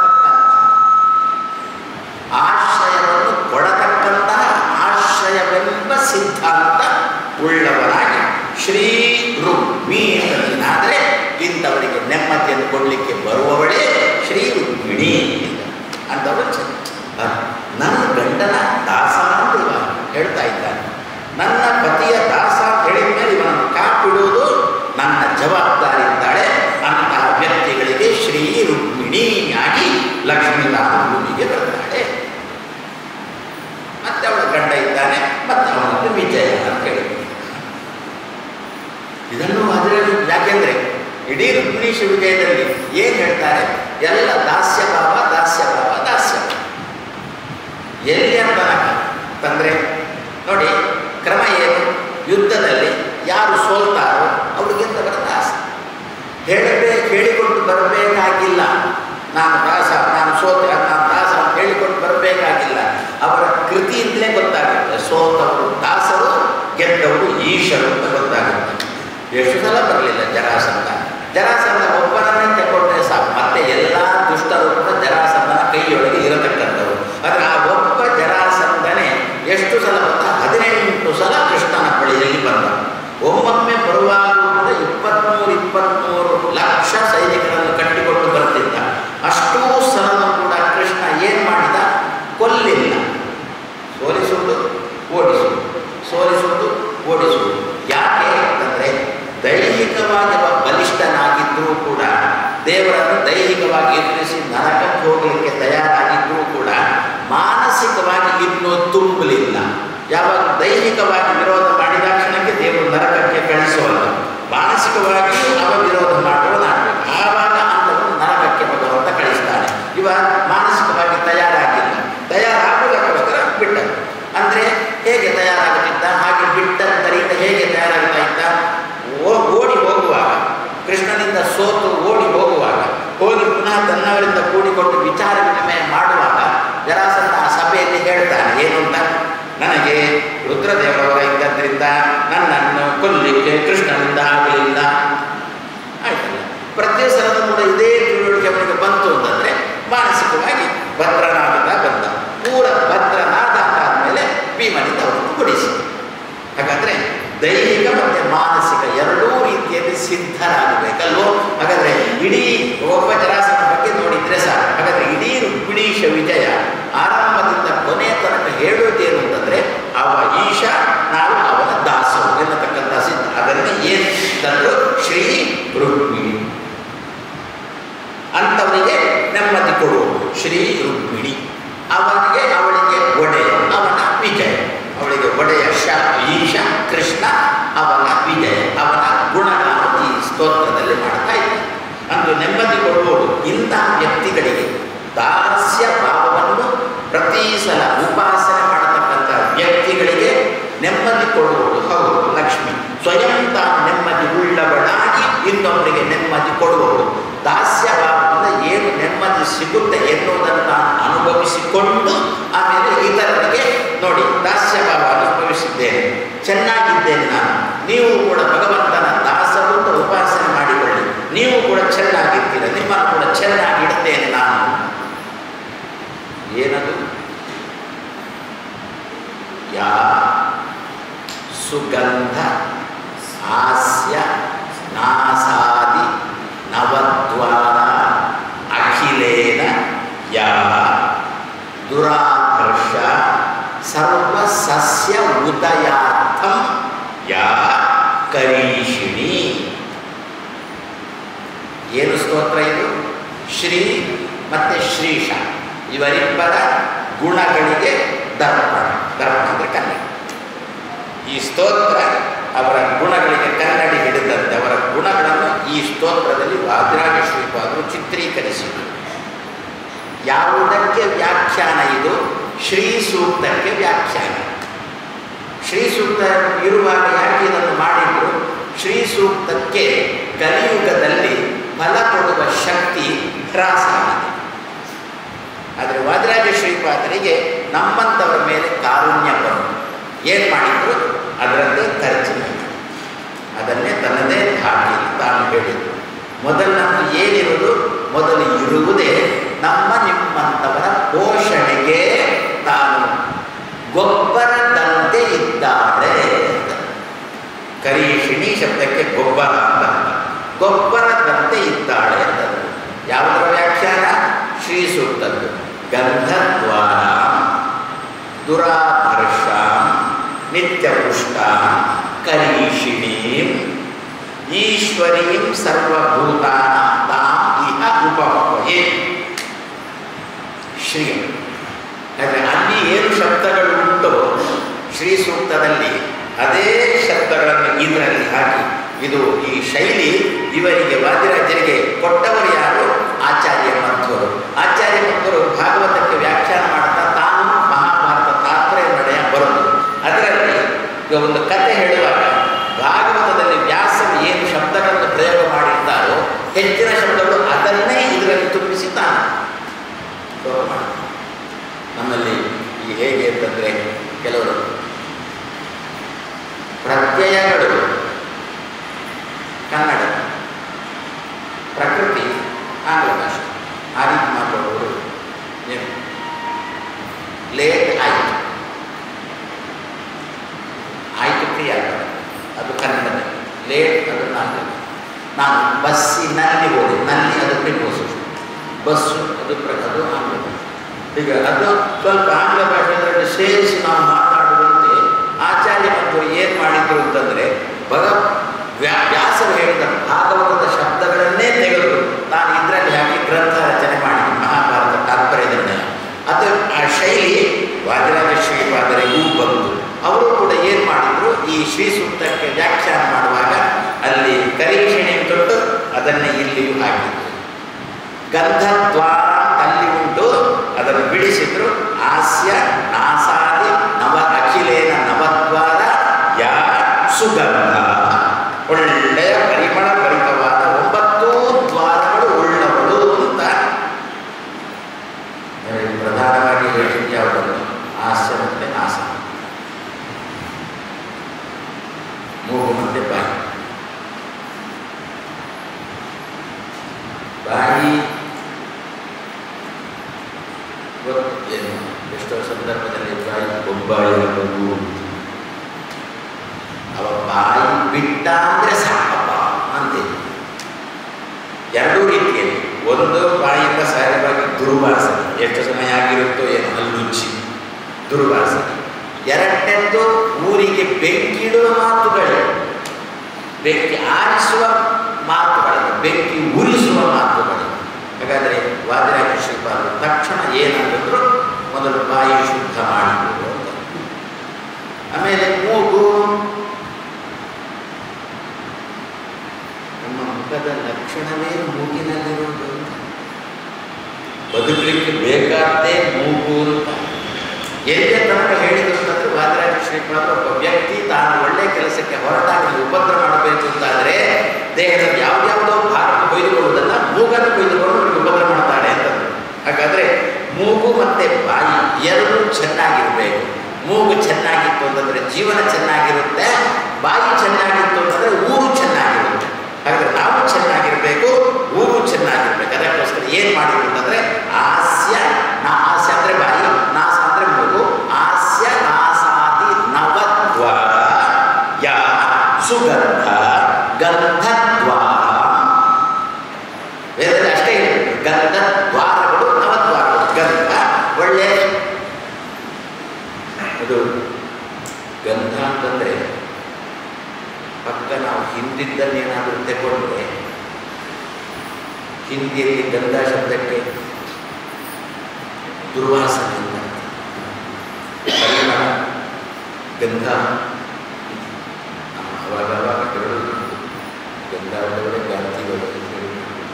ಕೊಡತಕ್ಕಂತಹ ಆಶ್ರಯವನ್ನು ಕೊಡತಕ್ಕಂತಹ ಆಶ್ರಯವೆಂಬ ಸಿದ್ಧಾಂತ ಉಳ್ಳವರಾಗಿ ಶ್ರೀ ರುಕ್ಮಿ ಅಂತನಾದರೆ ಇಂಥವರಿಗೆ ನೆಮ್ಮದಿಯನ್ನು ಕೊಡಲಿಕ್ಕೆ ಬರುವವಳೇ ಶ್ರೀ ರುಕ್ಮಿಣಿ ಅಂತವರು ಚ- ಆ, ನನ್ನ ಗಂಡನ ದಾಸ ಅಂತ ಇವ ಹೇಳ್ತಾ ಇದ್ದಾನೆ ನನ್ನ ಪತಿಯ ದಾಸ ಅಂತ ಹೇಳಿದ ಮೇಲೆ ಇವನನ್ನು ಕಾಪಿಡುವುದು ನನ್ನ ಜವಾಬ್ದಾರಿ ಇದ್ದಾಳೆ ಅಂತಹ ವ್ಯಕ್ತಿಗಳಿಗೆ ಶ್ರೀ ರುಕ್ಮಿಣಿಯಾಗಿ ಲಕ್ಷ್ಮೀನಾಥ ಭೂಮಿಗೆ ಬರ್ತಾಳೆ ಮತ್ತೆ ಅವಳ ಗಂಡ ಇದ್ದಾನೆ ಮತ್ತೆ ಅವನದ್ದು ವಿಜಯ ಅಂತ ಹೇಳಿ ಇದನ್ನು ಅದರಲ್ಲಿ ಯಾಕೆಂದ್ರೆ ಇಡೀ ರುಕ್ಮಿಣೀಶ ವಿಜಯದಲ್ಲಿ ಏನು ಹೇಳ್ತಾರೆ ಎಲ್ಲ ದಾಸ್ಯ ಭಾವ ದಾಸ್ಯ ಭಾವ ದಾಸ್ಯ ಭಾವ. ಎಲ್ಲಿ ಅಂತ ತಂದ್ರೆ ನೋಡಿ ಕ್ರಮ ಏನು ಯುದ್ಧದಲ್ಲಿ ಯಾರು ಸೋಲ್ತಾರೋ ಅವ್ರಿಗೆಂತವರ ದಾಸ ಹೇಳಬೇಕು ಹೇಳಿಕೊಂಡು ಬರಬೇಕಾಗಿಲ್ಲ ನಾನು ದಾಸ ನಾನು ಸೋತೆ ನಾನು ದಾಸ ಅಂತ ಹೇಳಿಕೊಂಡು ಬರಬೇಕಾಗಿಲ್ಲ ಅವರ ಕೃತಿಯಿಂದಲೇ ಗೊತ್ತಾಗುತ್ತೆ ಸೋತವರು ದಾಸರು ಗೆದ್ದವರು ಈಶರು ಅಂತ ಗೊತ್ತಾಗುತ್ತೆ ಎಷ್ಟು ಸಲ ಬರಲಿಲ್ಲ ಜರಾಸಂಧ ಜರಾಸಂಧ ಒಬ್ಬನನ್ನೇ ತಗೊಂಡ್ರೆ ಸಾಕು ಮತ್ತೆ ಎಲ್ಲ ದುಷ್ಟರು ಕೂಡ ಜರಾಸಂಧನ ಕೈಯೊಳಗೆ ಇರತಕ್ಕಂಥವ್ರು ಆದರೆ ಆ ಒಬ್ಬ ಜರಾಸಂಧನೇ ಎಷ್ಟು ಸಲ ಬಂದ ಹದಿನೆಂಟು ಸಲ ಕೃಷ್ಣನ ಬಳಿಯಲ್ಲಿ ಬಂದ ಒಮ್ಮೊಮ್ಮೆ ಬರುವಾಗಲೂ ಕೂಡ ಇಪ್ಪತ್ತ್ಮೂರು ಇಪ್ಪತ್ತ್ಮೂರು ಲಕ್ಷ ಸೈನಿಕರನ್ನು ಕಟ್ಟಿಕೊಂಡು ಬರ್ತಿದ್ದ ಅಷ್ಟೂ ಸಲನೂ ಕೂಡ ಕೃಷ್ಣ ಏನು ಮಾಡಿದ ಕೊಲ್ಲಿಲ್ಲ ಸೋಲಿಸುವುದು ಓಡಿಸುವುದು ಸೋಲಿಸುವುದು ಓಡಿಸುವುದು ಯಾಕೆ ಅಂತಂದರೆ ದೈಹಿಕವಾಗಿ ಅವ ಬಲಿಷ್ಠನಾಗಿದ್ದರೂ ಕೂಡ ದೇವರನ್ನು ದೈಹಿಕವಾಗಿ ಎದುರಿಸಿ ನರಕಕ್ಕೆ ಹೋಗಲಿಕ್ಕೆ ತಯಾರಾಗಿದ್ದರೂ ಕೂಡ ಮಾನಸಿಕವಾಗಿ ಇನ್ನೂ ತುಂಬಲಿಲ್ಲ ಯಾವಾಗ ದೈಹಿಕವಾಗಿ ವಿರೋಧ ಮಾಡಿದ ಕ್ಷಣಕ್ಕೆ ದೇವರು ನರಕಕ್ಕೆ ಕಳಿಸೋಲ್ಲ ಮಾನಸಿಕವಾಗಿಯೂ ಅವ ವಿರೋಧ ಮಾಡುವನಾಗಬೇಕು ಆವಾಗ ಅಂಥವನ್ನು ನರಕಕ್ಕೆ ಭಗವಂತ ಕಳಿಸ್ತಾನೆ ಇವ ಮಾನಸಿಕವಾಗಿ ತಯಾರಾಗಿಲ್ಲ ತಯಾರಾಗುವುದಕ್ಕೋಸ್ಕರ ಬಿಟ್ಟ ಅಂದರೆ ಹೇಗೆ ತಯಾರಾಗುತ್ತಿದ್ದ ಹಾಗೆ ಬಿಟ್ಟದ್ದರಿಂದ ಹೇಗೆ ತಯಾರಾಗ್ತಾ ಇದ್ದ ಓ- ಓಡಿ ಹೋಗುವಾಗ ಕೃಷ್ಣನಿಂದ ಸೋತು ಓಡಿ ಹೋಗುವಾಗ ಹೋಗಿ ಪುನಃ ತನ್ನವರಿಂದ ಕೂಡಿಕೊಂಡು ವಿಚಾರ ವಿನಿಮಯ ಮಾಡುವಾಗ ಜರಾಸಂಧ ಆ ಸಭೆಯಲ್ಲಿ ಹೇಳ್ತಾನೆ ಏನು ಅಂತ ನನಗೆ ರುದ್ರದೇವರವರ ಇದ್ದದ್ರಿಂದ ನನ್ನನ್ನು ಕೊಲ್ಲಿಕ್ಕೆ ಕೃಷ್ಣನಿಂದ ಆಗಲಿಲ್ಲ ಆಯ್ತಲ್ಲ ಪ್ರತಿ ಸಲದ ಕೂಡ ಇದೇ ತಿಳುವಳಿಕೆ ಅವನಿಗೆ ಬಂತು ಅಂತಂದರೆ ಮಾನಸಿಕವಾಗಿ ಭದ್ರನಾಗುತ್ತಾ ಬಂದ ಪೂರ ಭದ್ರನಾದ ಆದಮೇಲೆ ಭೀಮನಿಂದ ಅವರನ್ನು ಕೊಡಿಸಿ ಹಾಗಾದರೆ ದೈಹಿಕ ಮತ್ತು ಮಾನಸಿಕ ಎರಡೂ ರೀತಿಯಲ್ಲಿ ಸಿದ್ಧರಾಗಬೇಕಲ್ವೋ ಹಾಗಾದರೆ ಇಡೀ ಒಬ್ಬ ಜರಾಸನ ಬಗ್ಗೆ ನೋಡಿದರೆ ಸಾಕು ಹಾಗಾದರೆ ಇಡೀ ರುಕ್ಮಿಣೀಶ ವಿಜಯ ಆರಂಭದಿಂದ ಕೊನೆ ತನಕ ಹೇಳುವುದೇನು ಅಂತಂದರೆ ಅವ ಈಶ ನಾವು ಅವನ ದಾಸು ಎನ್ನತಕ್ಕಂಥ ಸಿದ್ಧ ಅದನ್ನೇ ಏನು ತಂದು ಶ್ರೀ ರುಕ್ಮಿಣಿ ಅಂಥವನಿಗೆ ನೆಮ್ಮದಿ ಕೊಡುವುದು ಶ್ರೀ ರುಕ್ಮಿಣಿ ಅವನಿಗೆ ಅವಳಿಗೆ ಒಡೆಯ ಅವನ ವಿಜಯ ಅವಳಿಗೆ ಒಡೆಯ ಶ ಈಶ ಕೃಷ್ಣ ಅವನ ವಿಜಯ ಅವನ ಗುಣಗಾನ ಈ ಸ್ತೋತ್ರದಲ್ಲಿ ಮಾಡ್ತಾ ಇದ್ದಾನೆ ಅಂದು ನೆಮ್ಮದಿ ಕೊಡುವುದು ಇಂತಹ ವ್ಯಕ್ತಿಗಳಿಗೆ ದಾಸ್ಯ ಭಾವವನ್ನು ಪ್ರತಿ ಸಲ ಉಪಾಸನೆ ಮಾಡತಕ್ಕಂಥ ವ್ಯಕ್ತಿಗಳಿಗೆ ನೆಮ್ಮದಿ ಕೊಡುವುದು ಹೌದು ಲಕ್ಷ್ಮಿ ಸ್ವಯಂ ತಾನು ನೆಮ್ಮದಿ ಉಳ್ಳವಳಾಗಿ ಇನ್ನೊಬ್ಬರಿಗೆ ನೆಮ್ಮದಿ ಕೊಡುವವಳು ದಾಸ್ಯ ಭಾವದಿಂದ ಏನು ನೆಮ್ಮದಿ ಸಿಗುತ್ತೆ ಎನ್ನುವುದನ್ನು ನಾನು ಅನುಭವಿಸಿಕೊಂಡು ಆಮೇಲೆ ಇತರರಿಗೆ ನೋಡಿ ದಾಸ್ಯ ಭಾವ ಅನುಭವಿಸಿದ್ದೇನೆ ಚೆನ್ನಾಗಿದ್ದೇನೆ ನಾನು ನೀವು ಕೂಡ ಭಗವಂತನ ದಾಸರು ಅಂತ ಉಪಾಸನೆ ಮಾಡಿಕೊಳ್ಳಿ ನೀವು ಕೂಡ ಚೆನ್ನಾಗಿರ್ತೀರ ನಿಮ್ಮನ್ನು ಕೂಡ ಚೆನ್ನಾಗಿ ಇಡ್ತೇನೆ ನಾನು ಏನದು ಯಾ ಸುಗಂಧ ಹಾಸ್ಯ ನಾಸಾದಿ ನವದ್ವಾರ ಅಖಿಲೇನ ಯಾ ದುರಾಕರ್ಷ ಸರ್ವ ಸಸ್ಯ ಉದಯಾರ್ಥಂ ಯಾ ಕರೀಷಿಣಿ ಏನು ಸ್ತೋತ್ರ ಇದು ಶ್ರೀ ಮತ್ತು ಶ್ರೀಶ ಇವರಿಬ್ಬರ ಗುಣಗಳಿಗೆ ದರ್ಪಣ ದರ್ಪಣ ಅಂದರೆ ಕನ್ನಡ ಈ ಸ್ತೋತ್ರ ಅವರ ಗುಣಗಳಿಗೆ ಕನ್ನಡಿ ಹಿಡಿದಂತೆ ಅವರ ಗುಣಗಳನ್ನು ಈ ಸ್ತೋತ್ರದಲ್ಲಿ ವಾದಿರಾಜ ಶ್ರೀಪಾದರು ಚಿತ್ರೀಕರಿಸಿದರು ಯಾವುದಕ್ಕೆ ವ್ಯಾಖ್ಯಾನ ಇದು ಶ್ರೀ ಸೂಕ್ತಕ್ಕೆ ವ್ಯಾಖ್ಯಾನ ಶ್ರೀ ಸೂಕ್ತ ಇರುವಾಗ ಯಾಕೆ ಇದನ್ನು ಮಾಡಿದ್ರು ಶ್ರೀ ಸೂಕ್ತಕ್ಕೆ ಕಲಿಯುಗದಲ್ಲಿ ಫಲ ಕೊಡುವ ಶಕ್ತಿ ಹ್ರಾಸ ಆಗಿದೆ ಆದರೆ ವಾದಿರಾಜ ಶ್ರೀಪಾದರಿಗೆ ನಮ್ಮಂಥವರ ಮೇಲೆ ಕಾರುಣ್ಯ ಬಂತು ಏನು ಮಾಡಿದ್ರು ಅದರಂತೆ ತರ್ಜಮೆ ಅದನ್ನೇ ತನ್ನದೇ ಧಾಟಿ ತಾನು ಹೇಳಿದರು ಮೊದಲನಂದು ಏನಿರುವುದು ಮೊದಲು ಇರುವುದೇ ನಮ್ಮ ನಿಮ್ಮಂಥವರ ಪೋಷಣೆಗೆ ತಾನು ಗೊಬ್ಬರದಂತೆ ಇದ್ದಾಳೆ ಅಂತ. ಕರೀಷಿಣಿ ಶಬ್ದಕ್ಕೆ ಗೊಬ್ಬರ ಅಂತ ಅರ್ಥ. ಗೊಬ್ಬರದಂತೆ ಇದ್ದಾಳೆ ಅಂತ ಯಾವುದರ ವ್ಯಾಖ್ಯಾನ ಶ್ರೀ ಸೂಕ್ತದ್ದು ಗಂಧದ್ವಾರ ದುರಾಧರ್ಷ ನಿತ್ಯಪುಷ್ಟ ಕರೀಷಿಣೀಂ ಈಶ್ವರೀಂ ಸರ್ವಭೂತಾನ ತಾಂ ಇಹ ಉಪಭವಯೇ ಶ್ರೀ ಆದರೆ ಅಲ್ಲಿ ಏನು ಶಬ್ದಗಳು ಉಂಟು ಶ್ರೀ ಸೂಕ್ತದಲ್ಲಿ ಅದೇ ಶಬ್ದಗಳನ್ನು ಇದರಲ್ಲಿ ಹಾಕಿ ಇದು ಈ ಶೈಲಿ ಇವರಿಗೆ ವಾದಿರಾಜರಿಗೆ ಕೊಟ್ಟವರು ಯಾರು ಆಚಾರ್ಯ ಮಧ್ವರು ಆಚಾರ್ಯ ಮಧ್ವರು ಭಾಗವತಕ್ಕೆ ವ್ಯಾಖ್ಯಾನ ಮಾಡ್ತಾ ತಾನು ಮಹಾಭಾರತ ತಾತ್ಪರ್ಯ ನಡೆಯ ಬರುವುದು ಅದರಲ್ಲಿ ಈಗ ಒಂದು ಕತೆ ಹೇಳುವಾಗ ಭಾಗವತದಲ್ಲಿ ವ್ಯಾಸರು ಏನು ಶಬ್ದಗಳನ್ನು ಪ್ರಯೋಗ ಮಾಡಿರ್ತಾರೋ ಹೆಚ್ಚಿನ ಶಬ್ದಗಳು ಅದನ್ನೇ ಇದರಲ್ಲಿ ತುಂಬಿಸಿ ತಾನು ಪ್ರಯೋಗ ಮಾಡ್ತಾರೆ ನಮ್ಮಲ್ಲಿ ಈ ಹೇಗೆ ಅಂತಂದರೆ ಕೆಲವರು ಪ್ರತ್ಯಯಗಳು ಕನ್ನಡ ಪ್ರಕೃತಿ ಆಂಗ್ಲ ಭಾಷೆ ಆ ರೀತಿ ಮಾತಾಡುವವರು ಏನು ಲೇಟ್ ಆಯಿತು ಆಯಿತು ಕ್ರಿಯೆ ಅದು ಕನ್ನಡದಲ್ಲಿ ಲೇಟ್ ಅದು ನಾನು ನಾನು ಬಸ್ಸಿನಲ್ಲಿ ಹೋದೆ ನಲ್ಲಿ ಅದು ಪ್ರಿಪೋಸ್ ಬಸ್ಸು ಅದು ಪ್ರ ಅದು ಆಂಗ್ಲ ಭಾಷೆ ಈಗ ಅದು ಸ್ವಲ್ಪ ಆಂಗ್ಲ ಭಾಷೆಯಲ್ಲಿ ಸೇರಿಸಿ ನಾವು ಮಾತಾಡುವಂತೆ ಆಚಾರ್ಯ ಮತ್ತು ಏನು ಮಾಡಿದ್ರು ಅಂತಂದರೆ ಭಗ ವ್ಯಾ ವ್ಯಾಸರು ಹೇಳಿದ ಭಾಗವತದ ಶಬ್ದಗಳನ್ನೇ ತೆಗೆದು ನಾನು ಇದರಲ್ಲಿ ಹಾಕಿ ಗ್ರಂಥ ರಚನೆ ಮಾಡಿ ಮಹಾಭಾರತ ತಾತ್ಪರ್ಯ ನಿರ್ಣಯ ಅದು ಆ ಶೈಲಿ ವಾದಿರಾಜ ಶ್ರೀಪಾದರಿಗೂ ಬಂತು ಅವರು ಕೂಡ ಏನು ಮಾಡಿದ್ರು ಈ ಶ್ರೀ ಸೂಕ್ತಕ್ಕೆ ವ್ಯಾಖ್ಯಾನ ಮಾಡುವಾಗ ಅಲ್ಲಿ ಕರೀಕ್ಷಣೆ ತೊಟ್ಟು ಅದನ್ನೇ ಇಲ್ಲಿಯೂ ಹಾಕಿದ್ರು ಗಂಧದ್ವಾರ ಅಲ್ಲಿ ಉಂಟು ಅದನ್ನು ಬಿಡಿಸಿದ್ರು ಹಾಸ್ಯ ನಾಸಾದಿ ನವ ಅಖಿಲೇನ ನವದ್ವಾರ ಯಾ ಸುಗಂಧ ಒಳ್ಳೆಯ ಪರಿಮಳ ಭರಿತವಾದ ಒಂಬತ್ತು ದ್ವಾರಗಳು ಉಳ್ಳವಳು ಅಂತ ಇದರಲ್ಲಿ ಪ್ರಧಾನವಾಗಿ ಹೇಳಿದ್ದು ಯಾವುದನ್ನು ಹಾಸ್ಯ ಮತ್ತು ನಾಸ ಮೂಗು ಮತ್ತು ಬಾಯಿ ಬಾಯಿ ಗೊತ್ತು ಏನು ಎಷ್ಟೋ ಸಂದರ್ಭದಲ್ಲಿ ಬಾಯಿ ಬೊಬ್ಬಾಯಿ ಮಗು ಅವ ಬಾಯಿ ಬಿಟ್ಟ ಅಂದರೆ ಸಾಕಪ್ಪ ಅಂತೀವಿ ಎರಡೂ ರೀತಿಯಲ್ಲಿ ಒಂದು ಬಾಯಿಯಿಂದ ಸಹಜವಾಗಿ ದುರ್ವಾಸನೆ ಎಷ್ಟು ಸಮಯ ಆಗಿರುತ್ತೋ ಏನು ಹಲ್ಲುಚ್ಚಿ ದುರ್ವಾಸನೆ ಎರಡನೇದ್ದು ಊರಿಗೆ ಬೆಂಕಿಡುವ ಮಾತುಗಳು ಬೆಂಕಿ ಆರಿಸುವ ಮಾತುಗಳು ಬೆಂಕಿ ಉರಿಸುವ ಮಾತುಗಳು ಹಾಗಾದರೆ ವಾದಿರಾಜ ಶ್ರೀಪಾದರು ತಕ್ಷಣ ಏನಂತಂದ್ರು ಮೊದಲು ಬಾಯಿ ಶುದ್ಧ ಮಾಡಿಬಿಡು ಅಂತ ಆಮೇಲೆ ಮೂಗು ನಮ್ಮ ಮುಖದ ಲಕ್ಷಣವೇ ಮೂಗಿನಲ್ಲಿರುವುದು ಬದುಕಲಿಕ್ಕೆ ಬೇಕಾದ್ದೇ ಮೂಗು ಅಂತ ಎಲ್ಲಿಯ ತನಕ ಹೇಳಿದ್ರು ಅಂತಂದ್ರೆ ವಾದಿರಾಜ ಶ್ರೀಪಾದರು ಒಬ್ಬ ವ್ಯಕ್ತಿ ತಾನು ಒಳ್ಳೆ ಕೆಲಸಕ್ಕೆ ಹೊರಟಾಗಿ ಉಪದ್ರ ಮಾಡಬೇಕು ಅಂತಾದರೆ ದೇಹದ ಯಾವ್ಯಾವುದೋ ಭಾಗ ಕೊಯ್ದುಕೊಳ್ಳುವುದನ್ನ ಮೂಗನ್ನು ಕೊಯ್ದುಕೊಂಡು ಅವನಿಗೆ ಉಪದ್ರ ಮಾಡ್ತಾಳೆ ಅಂತಂದ್ರು ಹಾಗಾದ್ರೆ ಮೂಗು ಮತ್ತೆ ಬಾಯಿ ಎರಡೂ ಚೆನ್ನಾಗಿರಬೇಕು ಮೂಗು ಚೆನ್ನಾಗಿತ್ತು ಅಂತಂದ್ರೆ ಜೀವನ ಚೆನ್ನಾಗಿರುತ್ತೆ ಬಾಯಿ ಚೆನ್ನಾಗಿತ್ತು ಅಂತಂದ್ರೆ ಊರು ಚೆನ್ನಾಗಿರುತ್ತೆ ಹಾಗಾದ್ರೆ ನಾವು ಚೆನ್ನಾಗಿರಬೇಕು ಊರು ಚೆನ್ನಾಗಿರ್ಬೇಕು ಅದಕ್ಕೋಸ್ಕರ ಏನು ಮಾಡಿದ್ರು ಅಂತಂದ್ರೆ ಹಾಸ್ಯ ನಾ ಹಾಸ್ಯ ಅಂದ್ರೆ ಬಾಯಿ ನಾಸ ಅಂದ್ರೆ ಮೂಗು ಹಾಸ್ಯ ನಾಸಾದಿ ನವದ್ವಾರ ಯಾ ಸುಗಂಧ ಗಂಧದ್ವಾರ ವೇದದಲ್ಲಿ ಅಷ್ಟೇ ಹೇಳಿದ್ರು ಗಂಧ ದ್ವಾರಗಳು ನವದ್ವಾರಗಳು ಗಂಧ ಒಳ್ಳೆ ಅದು ಗಂಧ ಅಂತಂದರೆ ಪಕ್ಕ ನಾವು ಹಿಂದಿದ್ದಲ್ಲಿ ಏನಾದರೂ ತಗೊಂಡ್ರೆ ಹಿಂದಿಯಲ್ಲಿ ಗಂಧ ಶಬ್ದಕ್ಕೆ ದುರ್ವಾಸನೆ ಅಂತ ಪರಿಮಳ ಗಂಧ ನಮ್ಮ ಅವಾಗವಾಗ ಹೇಳೋದು ಗಂಧ ಒಳಗಡೆ ಗಾಂಧಿಗಳು ಅಂತ ಹೇಳಿ.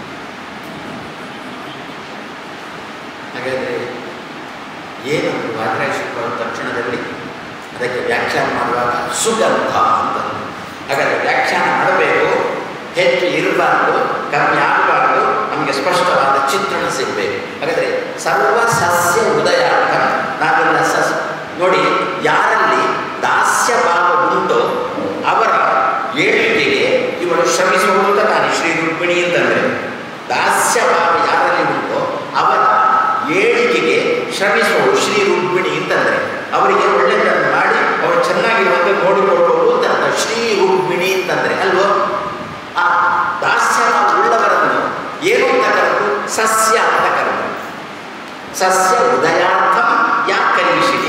ಹಾಗಾದರೆ ಏನದು ವಾದರಾಶಿಗಳ ತಕ್ಷಣದಲ್ಲಿ ಅದಕ್ಕೆ ವ್ಯಾಖ್ಯಾನ ಮಾಡುವಾಗ ಸುಗಂಧ ಅಂತ ಹಾಗಾದರೆ ವ್ಯಾಖ್ಯಾನ ಮಾಡಬೇಕು ಹೆಚ್ಚು ಇರಬಾರ್ದು ಕಮ್ಮಿ ಆಗಬಾರ್ದು ನಮಗೆ ಸ್ಪಷ್ಟವಾದ ಚಿತ್ರಣ ಸಿಗಬೇಕು ಹಾಗಾದರೆ ಸರ್ವ ಸಸ್ಯ ಉದಯ ಅಂತ ನಾವೆಲ್ಲ ಸಸ್ ನೋಡಿ ಯಾರಲ್ಲಿ ದಾಸ್ಯ ಭಾವ ಉಂಟು ಅವರ ಏಳಿಗೆಗೆ ಇವಳು ಶ್ರಮಿಸುವುದು ಅಂತ ನಾನು ಶ್ರೀ ರುಕ್ಮಿಣಿ ಅಂತಂದರೆ ದಾಸ್ಯ ಭಾವ ಯಾರಲ್ಲಿ ಉಂಟೋ ಅವರ ಏಳಿಗೆಗೆ ಶ್ರಮಿಸುವವರು ಶ್ರೀ ರುಕ್ಮಿಣಿ ಅಂತಂದರೆ ಅವರಿಗೆ ಒಳ್ಳೆಯದನ್ನು ಮಾಡಿ ಅವರು ಚೆನ್ನಾಗಿರುವಂತೆ ನೋಡಿಕೊಳ್ಳುವುದು ಅಂತ ಅರ್ಥ. ಶ್ರೀ ರುಕ್ಮಿಣಿ ಅಂತಂದರೆ ಅಲ್ವೋ ಆ ದಾಸ್ಯ ಉಳ್ಳವರನ್ನು ಏನು ಅಂತ ಕರೆದು ಸಸ್ಯ ಅಂತ ಕರೆದು ಸಸ್ಯ ಉದಯಾರ್ಥ ಯಾಕೆ ಕರೀಶಿನಿ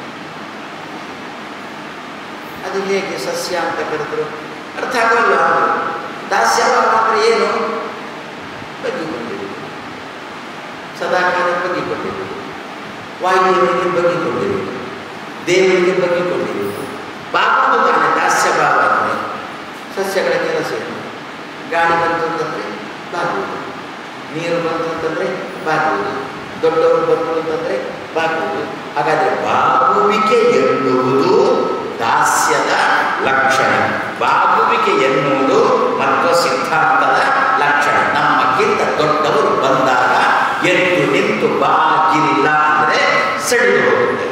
ಅದು ಹೇಗೆ ಸಸ್ಯ ಅಂತ ಕರೆದ್ರು ಅರ್ಥ ಆಗೋಲ್ಲ ದಾಸ್ಯಭಾವ ಅಂದರೆ ಏನು ಬಗ್ಗಿಕೊಂಡಿರುವುದು ಸದಾಕಾಲ ಬಗ್ಗಿಕೊಂಡಿರುವುದು ವಾಯುದೇವರಿಗೆ ಬಗ್ಗಿಕೊಂಡಿರುವುದು ದೇವರಿಗೆ ಬಗ್ಗಿಕೊಂಡಿರುವುದು ಬಾಗುವುದು ತಾನೆ ದಾಸ್ಯಭಾವ ಅಂದರೆ ಸಸ್ಯಗಳ ಕೆಲಸ ಏನು ಗಾಳಿ ಬಂತು ಅಂತಂದರೆ ಬಾಗುವುದು ನೀರು ಬಂತು ಅಂತಂದರೆ ಬಾಗುವುದು ದೊಡ್ಡವರು ಬಂತು ಅಂತಂದರೆ ಬಾಗುವುದು ಹಾಗಾದರೆ ಬಾಗುವಿಕೆ ಎನ್ನುವುದು ದಾಸ್ಯದ ಲಕ್ಷಣ ಬಾಗುವಿಕೆ ಎನ್ನುವುದು ಮತ್ತು ಸಿದ್ಧಾಂತದ ಲಕ್ಷಣ ನಮ್ಮಕ್ಕಿಂತ ದೊಡ್ಡವರು ಬಂದಾಗ ಎದ್ದು ನಿಂತು ಬಾಗಿಲ್ಲ ಅಂದರೆ ಸಡಿದು ಹೋಗುತ್ತೆ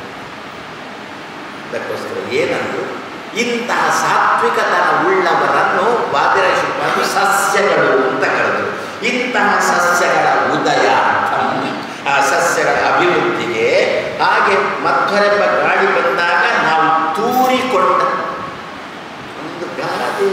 ಅದಕ್ಕೋಸ್ಕರ ಏನಂದ್ರು ಇಂತಹ ಸಾತ್ವಿಕತನ ಉಳ್ಳವರನ್ನು ವಾದಿರಾಶಿಪಾದು ಸಸ್ಯಗಳು ಅಂತ ಕರೆದರು ಇಂತಹ ಸಸ್ಯಗಳ ಉದಯಾರ್ಥಂ ಆ ಸಸ್ಯಗಳ ಅಭಿವೃದ್ಧಿಗೆ ಹಾಗೆ ಮಧ್ವರೆಂಬ ಗಾಳಿ ಬಂದಾಗ ನಾವು ತೂರಿಕೊಂಡ ಒಂದು ಗಾದೆ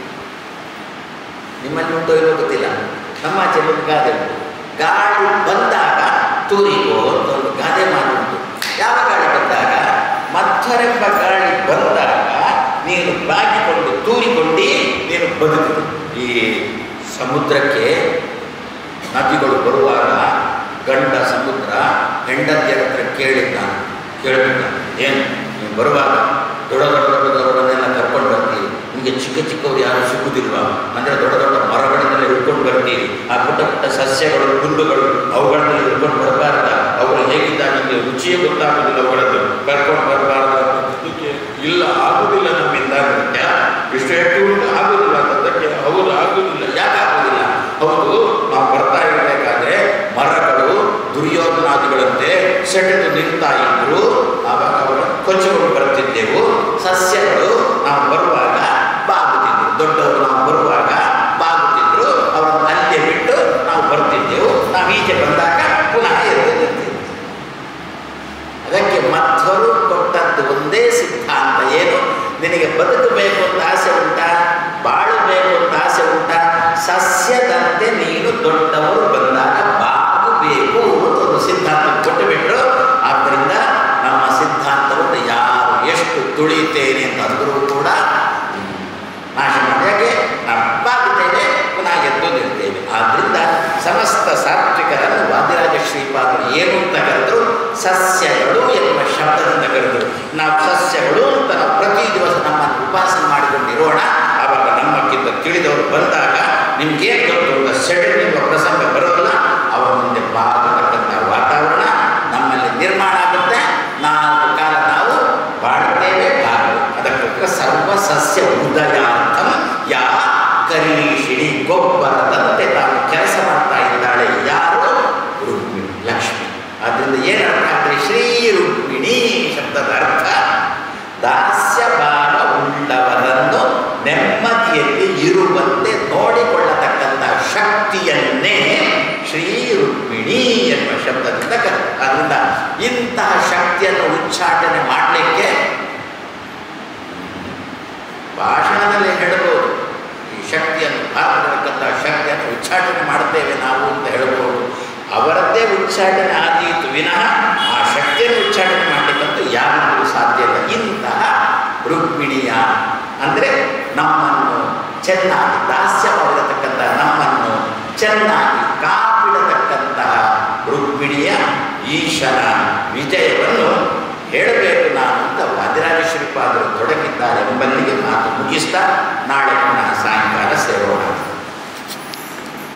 ನಿಮ್ಮಲ್ಲಿ ಉಂಟೋ ಇಲ್ಲೋ ಗೊತ್ತಿಲ್ಲ ನಮ್ಮ ಆಚೆಯಲ್ಲಿ ಒಂದು ಗಾದೆ ಉಂಟು ಗಾಳಿ ಬಂದಾಗ ತೂರಿಕೋ ಅಂತ ಒಂದು ಗಾದೆ ಮಾತುಂಟು ಯಾವ ಗಾಳಿ ಬಂದಾಗ ಮಧ್ವರೆಂಬ ಗಾಳಿ ಬಂದಾಗ ನೀನು ಬಾಗಿಕೊಂಡು ತೂರಿಕೊಂಡು ನೀನು ಬದುಕು ಈ ಸಮುದ್ರಕ್ಕೆ ನದಿಗಳು ಬರುವಾಗ ಗಂಡ ಸಮುದ್ರ ಹೆಂಡತಿಯರ ಹತ್ರ ಕೇಳಿದ್ದ ಕೇಳಿದ್ದ ಏನು ನೀವು ಬರುವಾಗ ದೊಡ್ಡ ದೊಡ್ಡ ದೊಡ್ಡದವರನ್ನೆಲ್ಲ ಕರ್ಕೊಂಡು ಬರ್ತೀರಿ ನಿಮಗೆ ಚಿಕ್ಕ ಚಿಕ್ಕವರು ಯಾರು ಸಿಗುವುದಿಲ್ವಾ ಅಂದರೆ ದೊಡ್ಡ ದೊಡ್ಡ ಮರಗಳನ್ನೆಲ್ಲ ಹಿಡ್ಕೊಂಡು ಬರ್ತೀರಿ ಆ ಪುಟ್ಟ ಪುಟ್ಟ ಸಸ್ಯಗಳು ಹುಲ್ಲುಗಳು ಅವುಗಳನ್ನೆಲ್ಲ ಹಿಡ್ಕೊಂಡು ಬರಬಾರ್ದ ಅವುಗಳು ಹೇಗಿದ್ದಾಗ ನಿಮಗೆ ರುಚಿಯೇ ಗೊತ್ತಾಗೋದಿಲ್ಲ ಅವುಗಳದ್ದು ಕರ್ಕೊಂಡು ಬರಬಾರ್ದು ಅದಕ್ಕೆ ಇಲ್ಲ ಆಗುವುದಿಲ್ಲ ನಮ್ಮಿಂದ ನೃತ್ಯ ಇಷ್ಟು ಎಷ್ಟು ಉಂಟು ಆಗುವುದಿಲ್ಲ ಅಂತದಕ್ಕೆ ಹೌದು ಆಗುವುದಿಲ್ಲ ಯಾಕೆ ಆಗುವುದಿಲ್ಲ ಹೌದು ನಾವು ಬರ್ತಾ ಇರಬೇಕಾದ್ರೆ ಮರಗಳು ದುರ್ಯೋಧನಾದಿಗಳಂತೆ ಸೆಟೆದು ನಿಲ್ತಾ ಇದ್ರು ಆವಾಗ ಅವರನ್ನು ಕೊಚ್ಚಿಕೊಂಡು ಬರ್ತಿದ್ದೆವು ಸಸ್ಯಗಳು ನಾವು ಬರುವಾಗ ಬಾಗುತ್ತಿದ್ರು ದೊಡ್ಡವರು ನಾವು ಬರುವಾಗ ಬಾಗುತ್ತಿದ್ರು ಅವರನ್ನು ಅಲ್ಲೇ ಬಿಟ್ಟು ನಾವು ಬರ್ತಿದ್ದೆವು ನಾವು ಈಚೆ ಬಂದಾಗ ಪುನಃ ಎದ್ದು ನಿಲ್ತಿದ್ದೆವು ಅದಕ್ಕೆ ಮಧ್ವರು ಕೊಟ್ಟದ್ದು ಒಂದೇ ಸಿದ್ಧಾಂತ ಏನು ನಿನಗೆ ಬದುಕಬೇಕು ಅಂತ ಆಸೆ ಉಂಟಾ ಬಾಳಬೇಕು ಅಂತ ಆಸೆ ಉಂಟಾ ಸಸ್ಯದಂತೆ ನೀನು ದೊಡ್ಡವರು ಬಂದಾಗ ಬಾಗಬೇಕು ಅಂತ ಒಂದು ಸಿದ್ಧಾಂತ ಕೊಟ್ಟುಬಿಟ್ರು ಆದ್ದರಿಂದ ನಮ್ಮ ಸಿದ್ಧಾಂತವನ್ನು ಯಾರು ಎಷ್ಟು ತುಳಿತೇನೆ ಅಂತ ಅಂದರೂ ಕೂಡ ನಾಶ ಮಾಡಿ ಯಾಕೆ ನಾವು ಬಾಗುತ್ತೇವೆ ಪುನಃ ಎದ್ದು ನಿಲ್ತೇವೆ ಆದ್ದರಿಂದ ಸಮಸ್ತ ಸಾತ್ವಿಕರನ್ನು ವಾದಿರಾಜ ಶ್ರೀಪಾದರು ಏನು ಅಂತ ಕರೆದ್ರು ಸಸ್ಯಗಳು ಎನ್ನುವ ಶಬ್ದದಿಂದ ಕರೆದರು ನಾವು ಸಸ್ಯಗಳು ಅಂತ ನಾವು ಪ್ರತಿ ದಿವಸ ನಮ್ಮನ್ನು ಉಪಾಸನೆ ಮಾಡಿಕೊಂಡಿರೋಣ ಆವಾಗ ನಮ್ಮಕ್ಕಿಂತ ತಿಳಿದವರು ಬಂದಾಗ ನಿಮ್ಗೇನು ಗೊತ್ತು ಅಂತ ಸೆಟಲ್ ಎನ್ನುವ ಪ್ರಸಂಗ ಬರೋಲ್ಲ ಅವರ ಮುಂದೆ ಬಾಗತಕ್ಕಂಥ ವಾತಾವರಣ ನಮ್ಮಲ್ಲಿ ನಿರ್ಮಾಣ ಆಗುತ್ತೆ ನಾಲ್ಕು ಕಾಲ ನಾವು ಬಾಳುತ್ತೇವೆ ಬಾಳು ಅದಕ್ಕೋಸ್ಕರ ಸರ್ವ ಸಸ್ಯ ಉದಯಾರ್ಥಂ ಯಾ ಕರೀಶಿಣಿ ಗೊಬ್ಬರದಂತೆ ತಾನು ಕೆಲಸ ಮಾಡ್ತಾ ಇದ್ದಾಳೆ ಯಾರು ರುಕ್ಮಿಣಿ ಲಕ್ಷ್ಮಿ ಆದ್ದರಿಂದ ಏನರ್ಥ ಅಂದರೆ ಶ್ರೀ ರುಕ್ಮಿಣಿ ಶಬ್ದದ ಅರ್ಥ ದಾಸ್ಯ ಭಾವ ಉಳ್ಳವರನ್ನು ನೆಮ್ಮದಿಯಲ್ಲಿ ಇರುವಂತೆ ನೋಡಿಕೊಳ್ಳತಕ್ಕಂಥ ಶಕ್ತಿಯನ್ನೇ ಶ್ರೀ ರುಕ್ಮಿಣಿ ಎನ್ನುವ ಶಬ್ದದಿಂದ ಕರೆ ಅದರಿಂದ ಇಂತಹ ಶಕ್ತಿಯನ್ನು ಉಚ್ಚಾಟನೆ ಮಾಡಲಿಕ್ಕೆ ಭಾಷಣದಲ್ಲಿ ಹೇಳಬಹುದು ಈ ಶಕ್ತಿಯನ್ನು ಭಾರತಕ್ಕಂಥ ಶಕ್ತಿಯನ್ನು ಉಚ್ಚಾಟನೆ ಮಾಡುತ್ತೇವೆ ನಾವು ಅಂತ ಹೇಳಬಹುದು ಅವರದ್ದೇ ಉಚ್ಚಾಟನೆ ಆದೀತು ವಿನಃ ಆ ಶಕ್ತಿಯನ್ನು ಉಚ್ಚಾಟನೆ ಮಾಡಲಿಕ್ಕಂತೂ ಯಾರಿಗೂ ಸಾಧ್ಯ ಇಲ್ಲ ಇಂತಹ ರುಕ್ಮಿಣಿಯ ಅಂದರೆ ನಮ್ಮನ್ನು ಚೆನ್ನಾಗಿ ದಾಸ್ಯವಾಗಿರತಕ್ಕಂಥ ನಮ್ಮನ್ನು ಚೆನ್ನಾಗಿ ಕಾಪಿಡತಕ್ಕಂತಹ ರುಕ್ಮಿಣಿಯ ಈಶನ ವಿಜಯವನ್ನು ಹೇಳಬೇಕು ನಾನು ಅಂತ ವಾದಿರಾಜ ಶ್ರೀಪಾದರು ತೊಡಗಿದ್ದಾರೆ ಎಂಬಲ್ಲಿಗೆ ಮಾತು ಮುಗಿಸ್ತಾ ನಾಳೆ ಪುನಃ ಸಾಯಂಕಾಲ ಸೇರೋಣ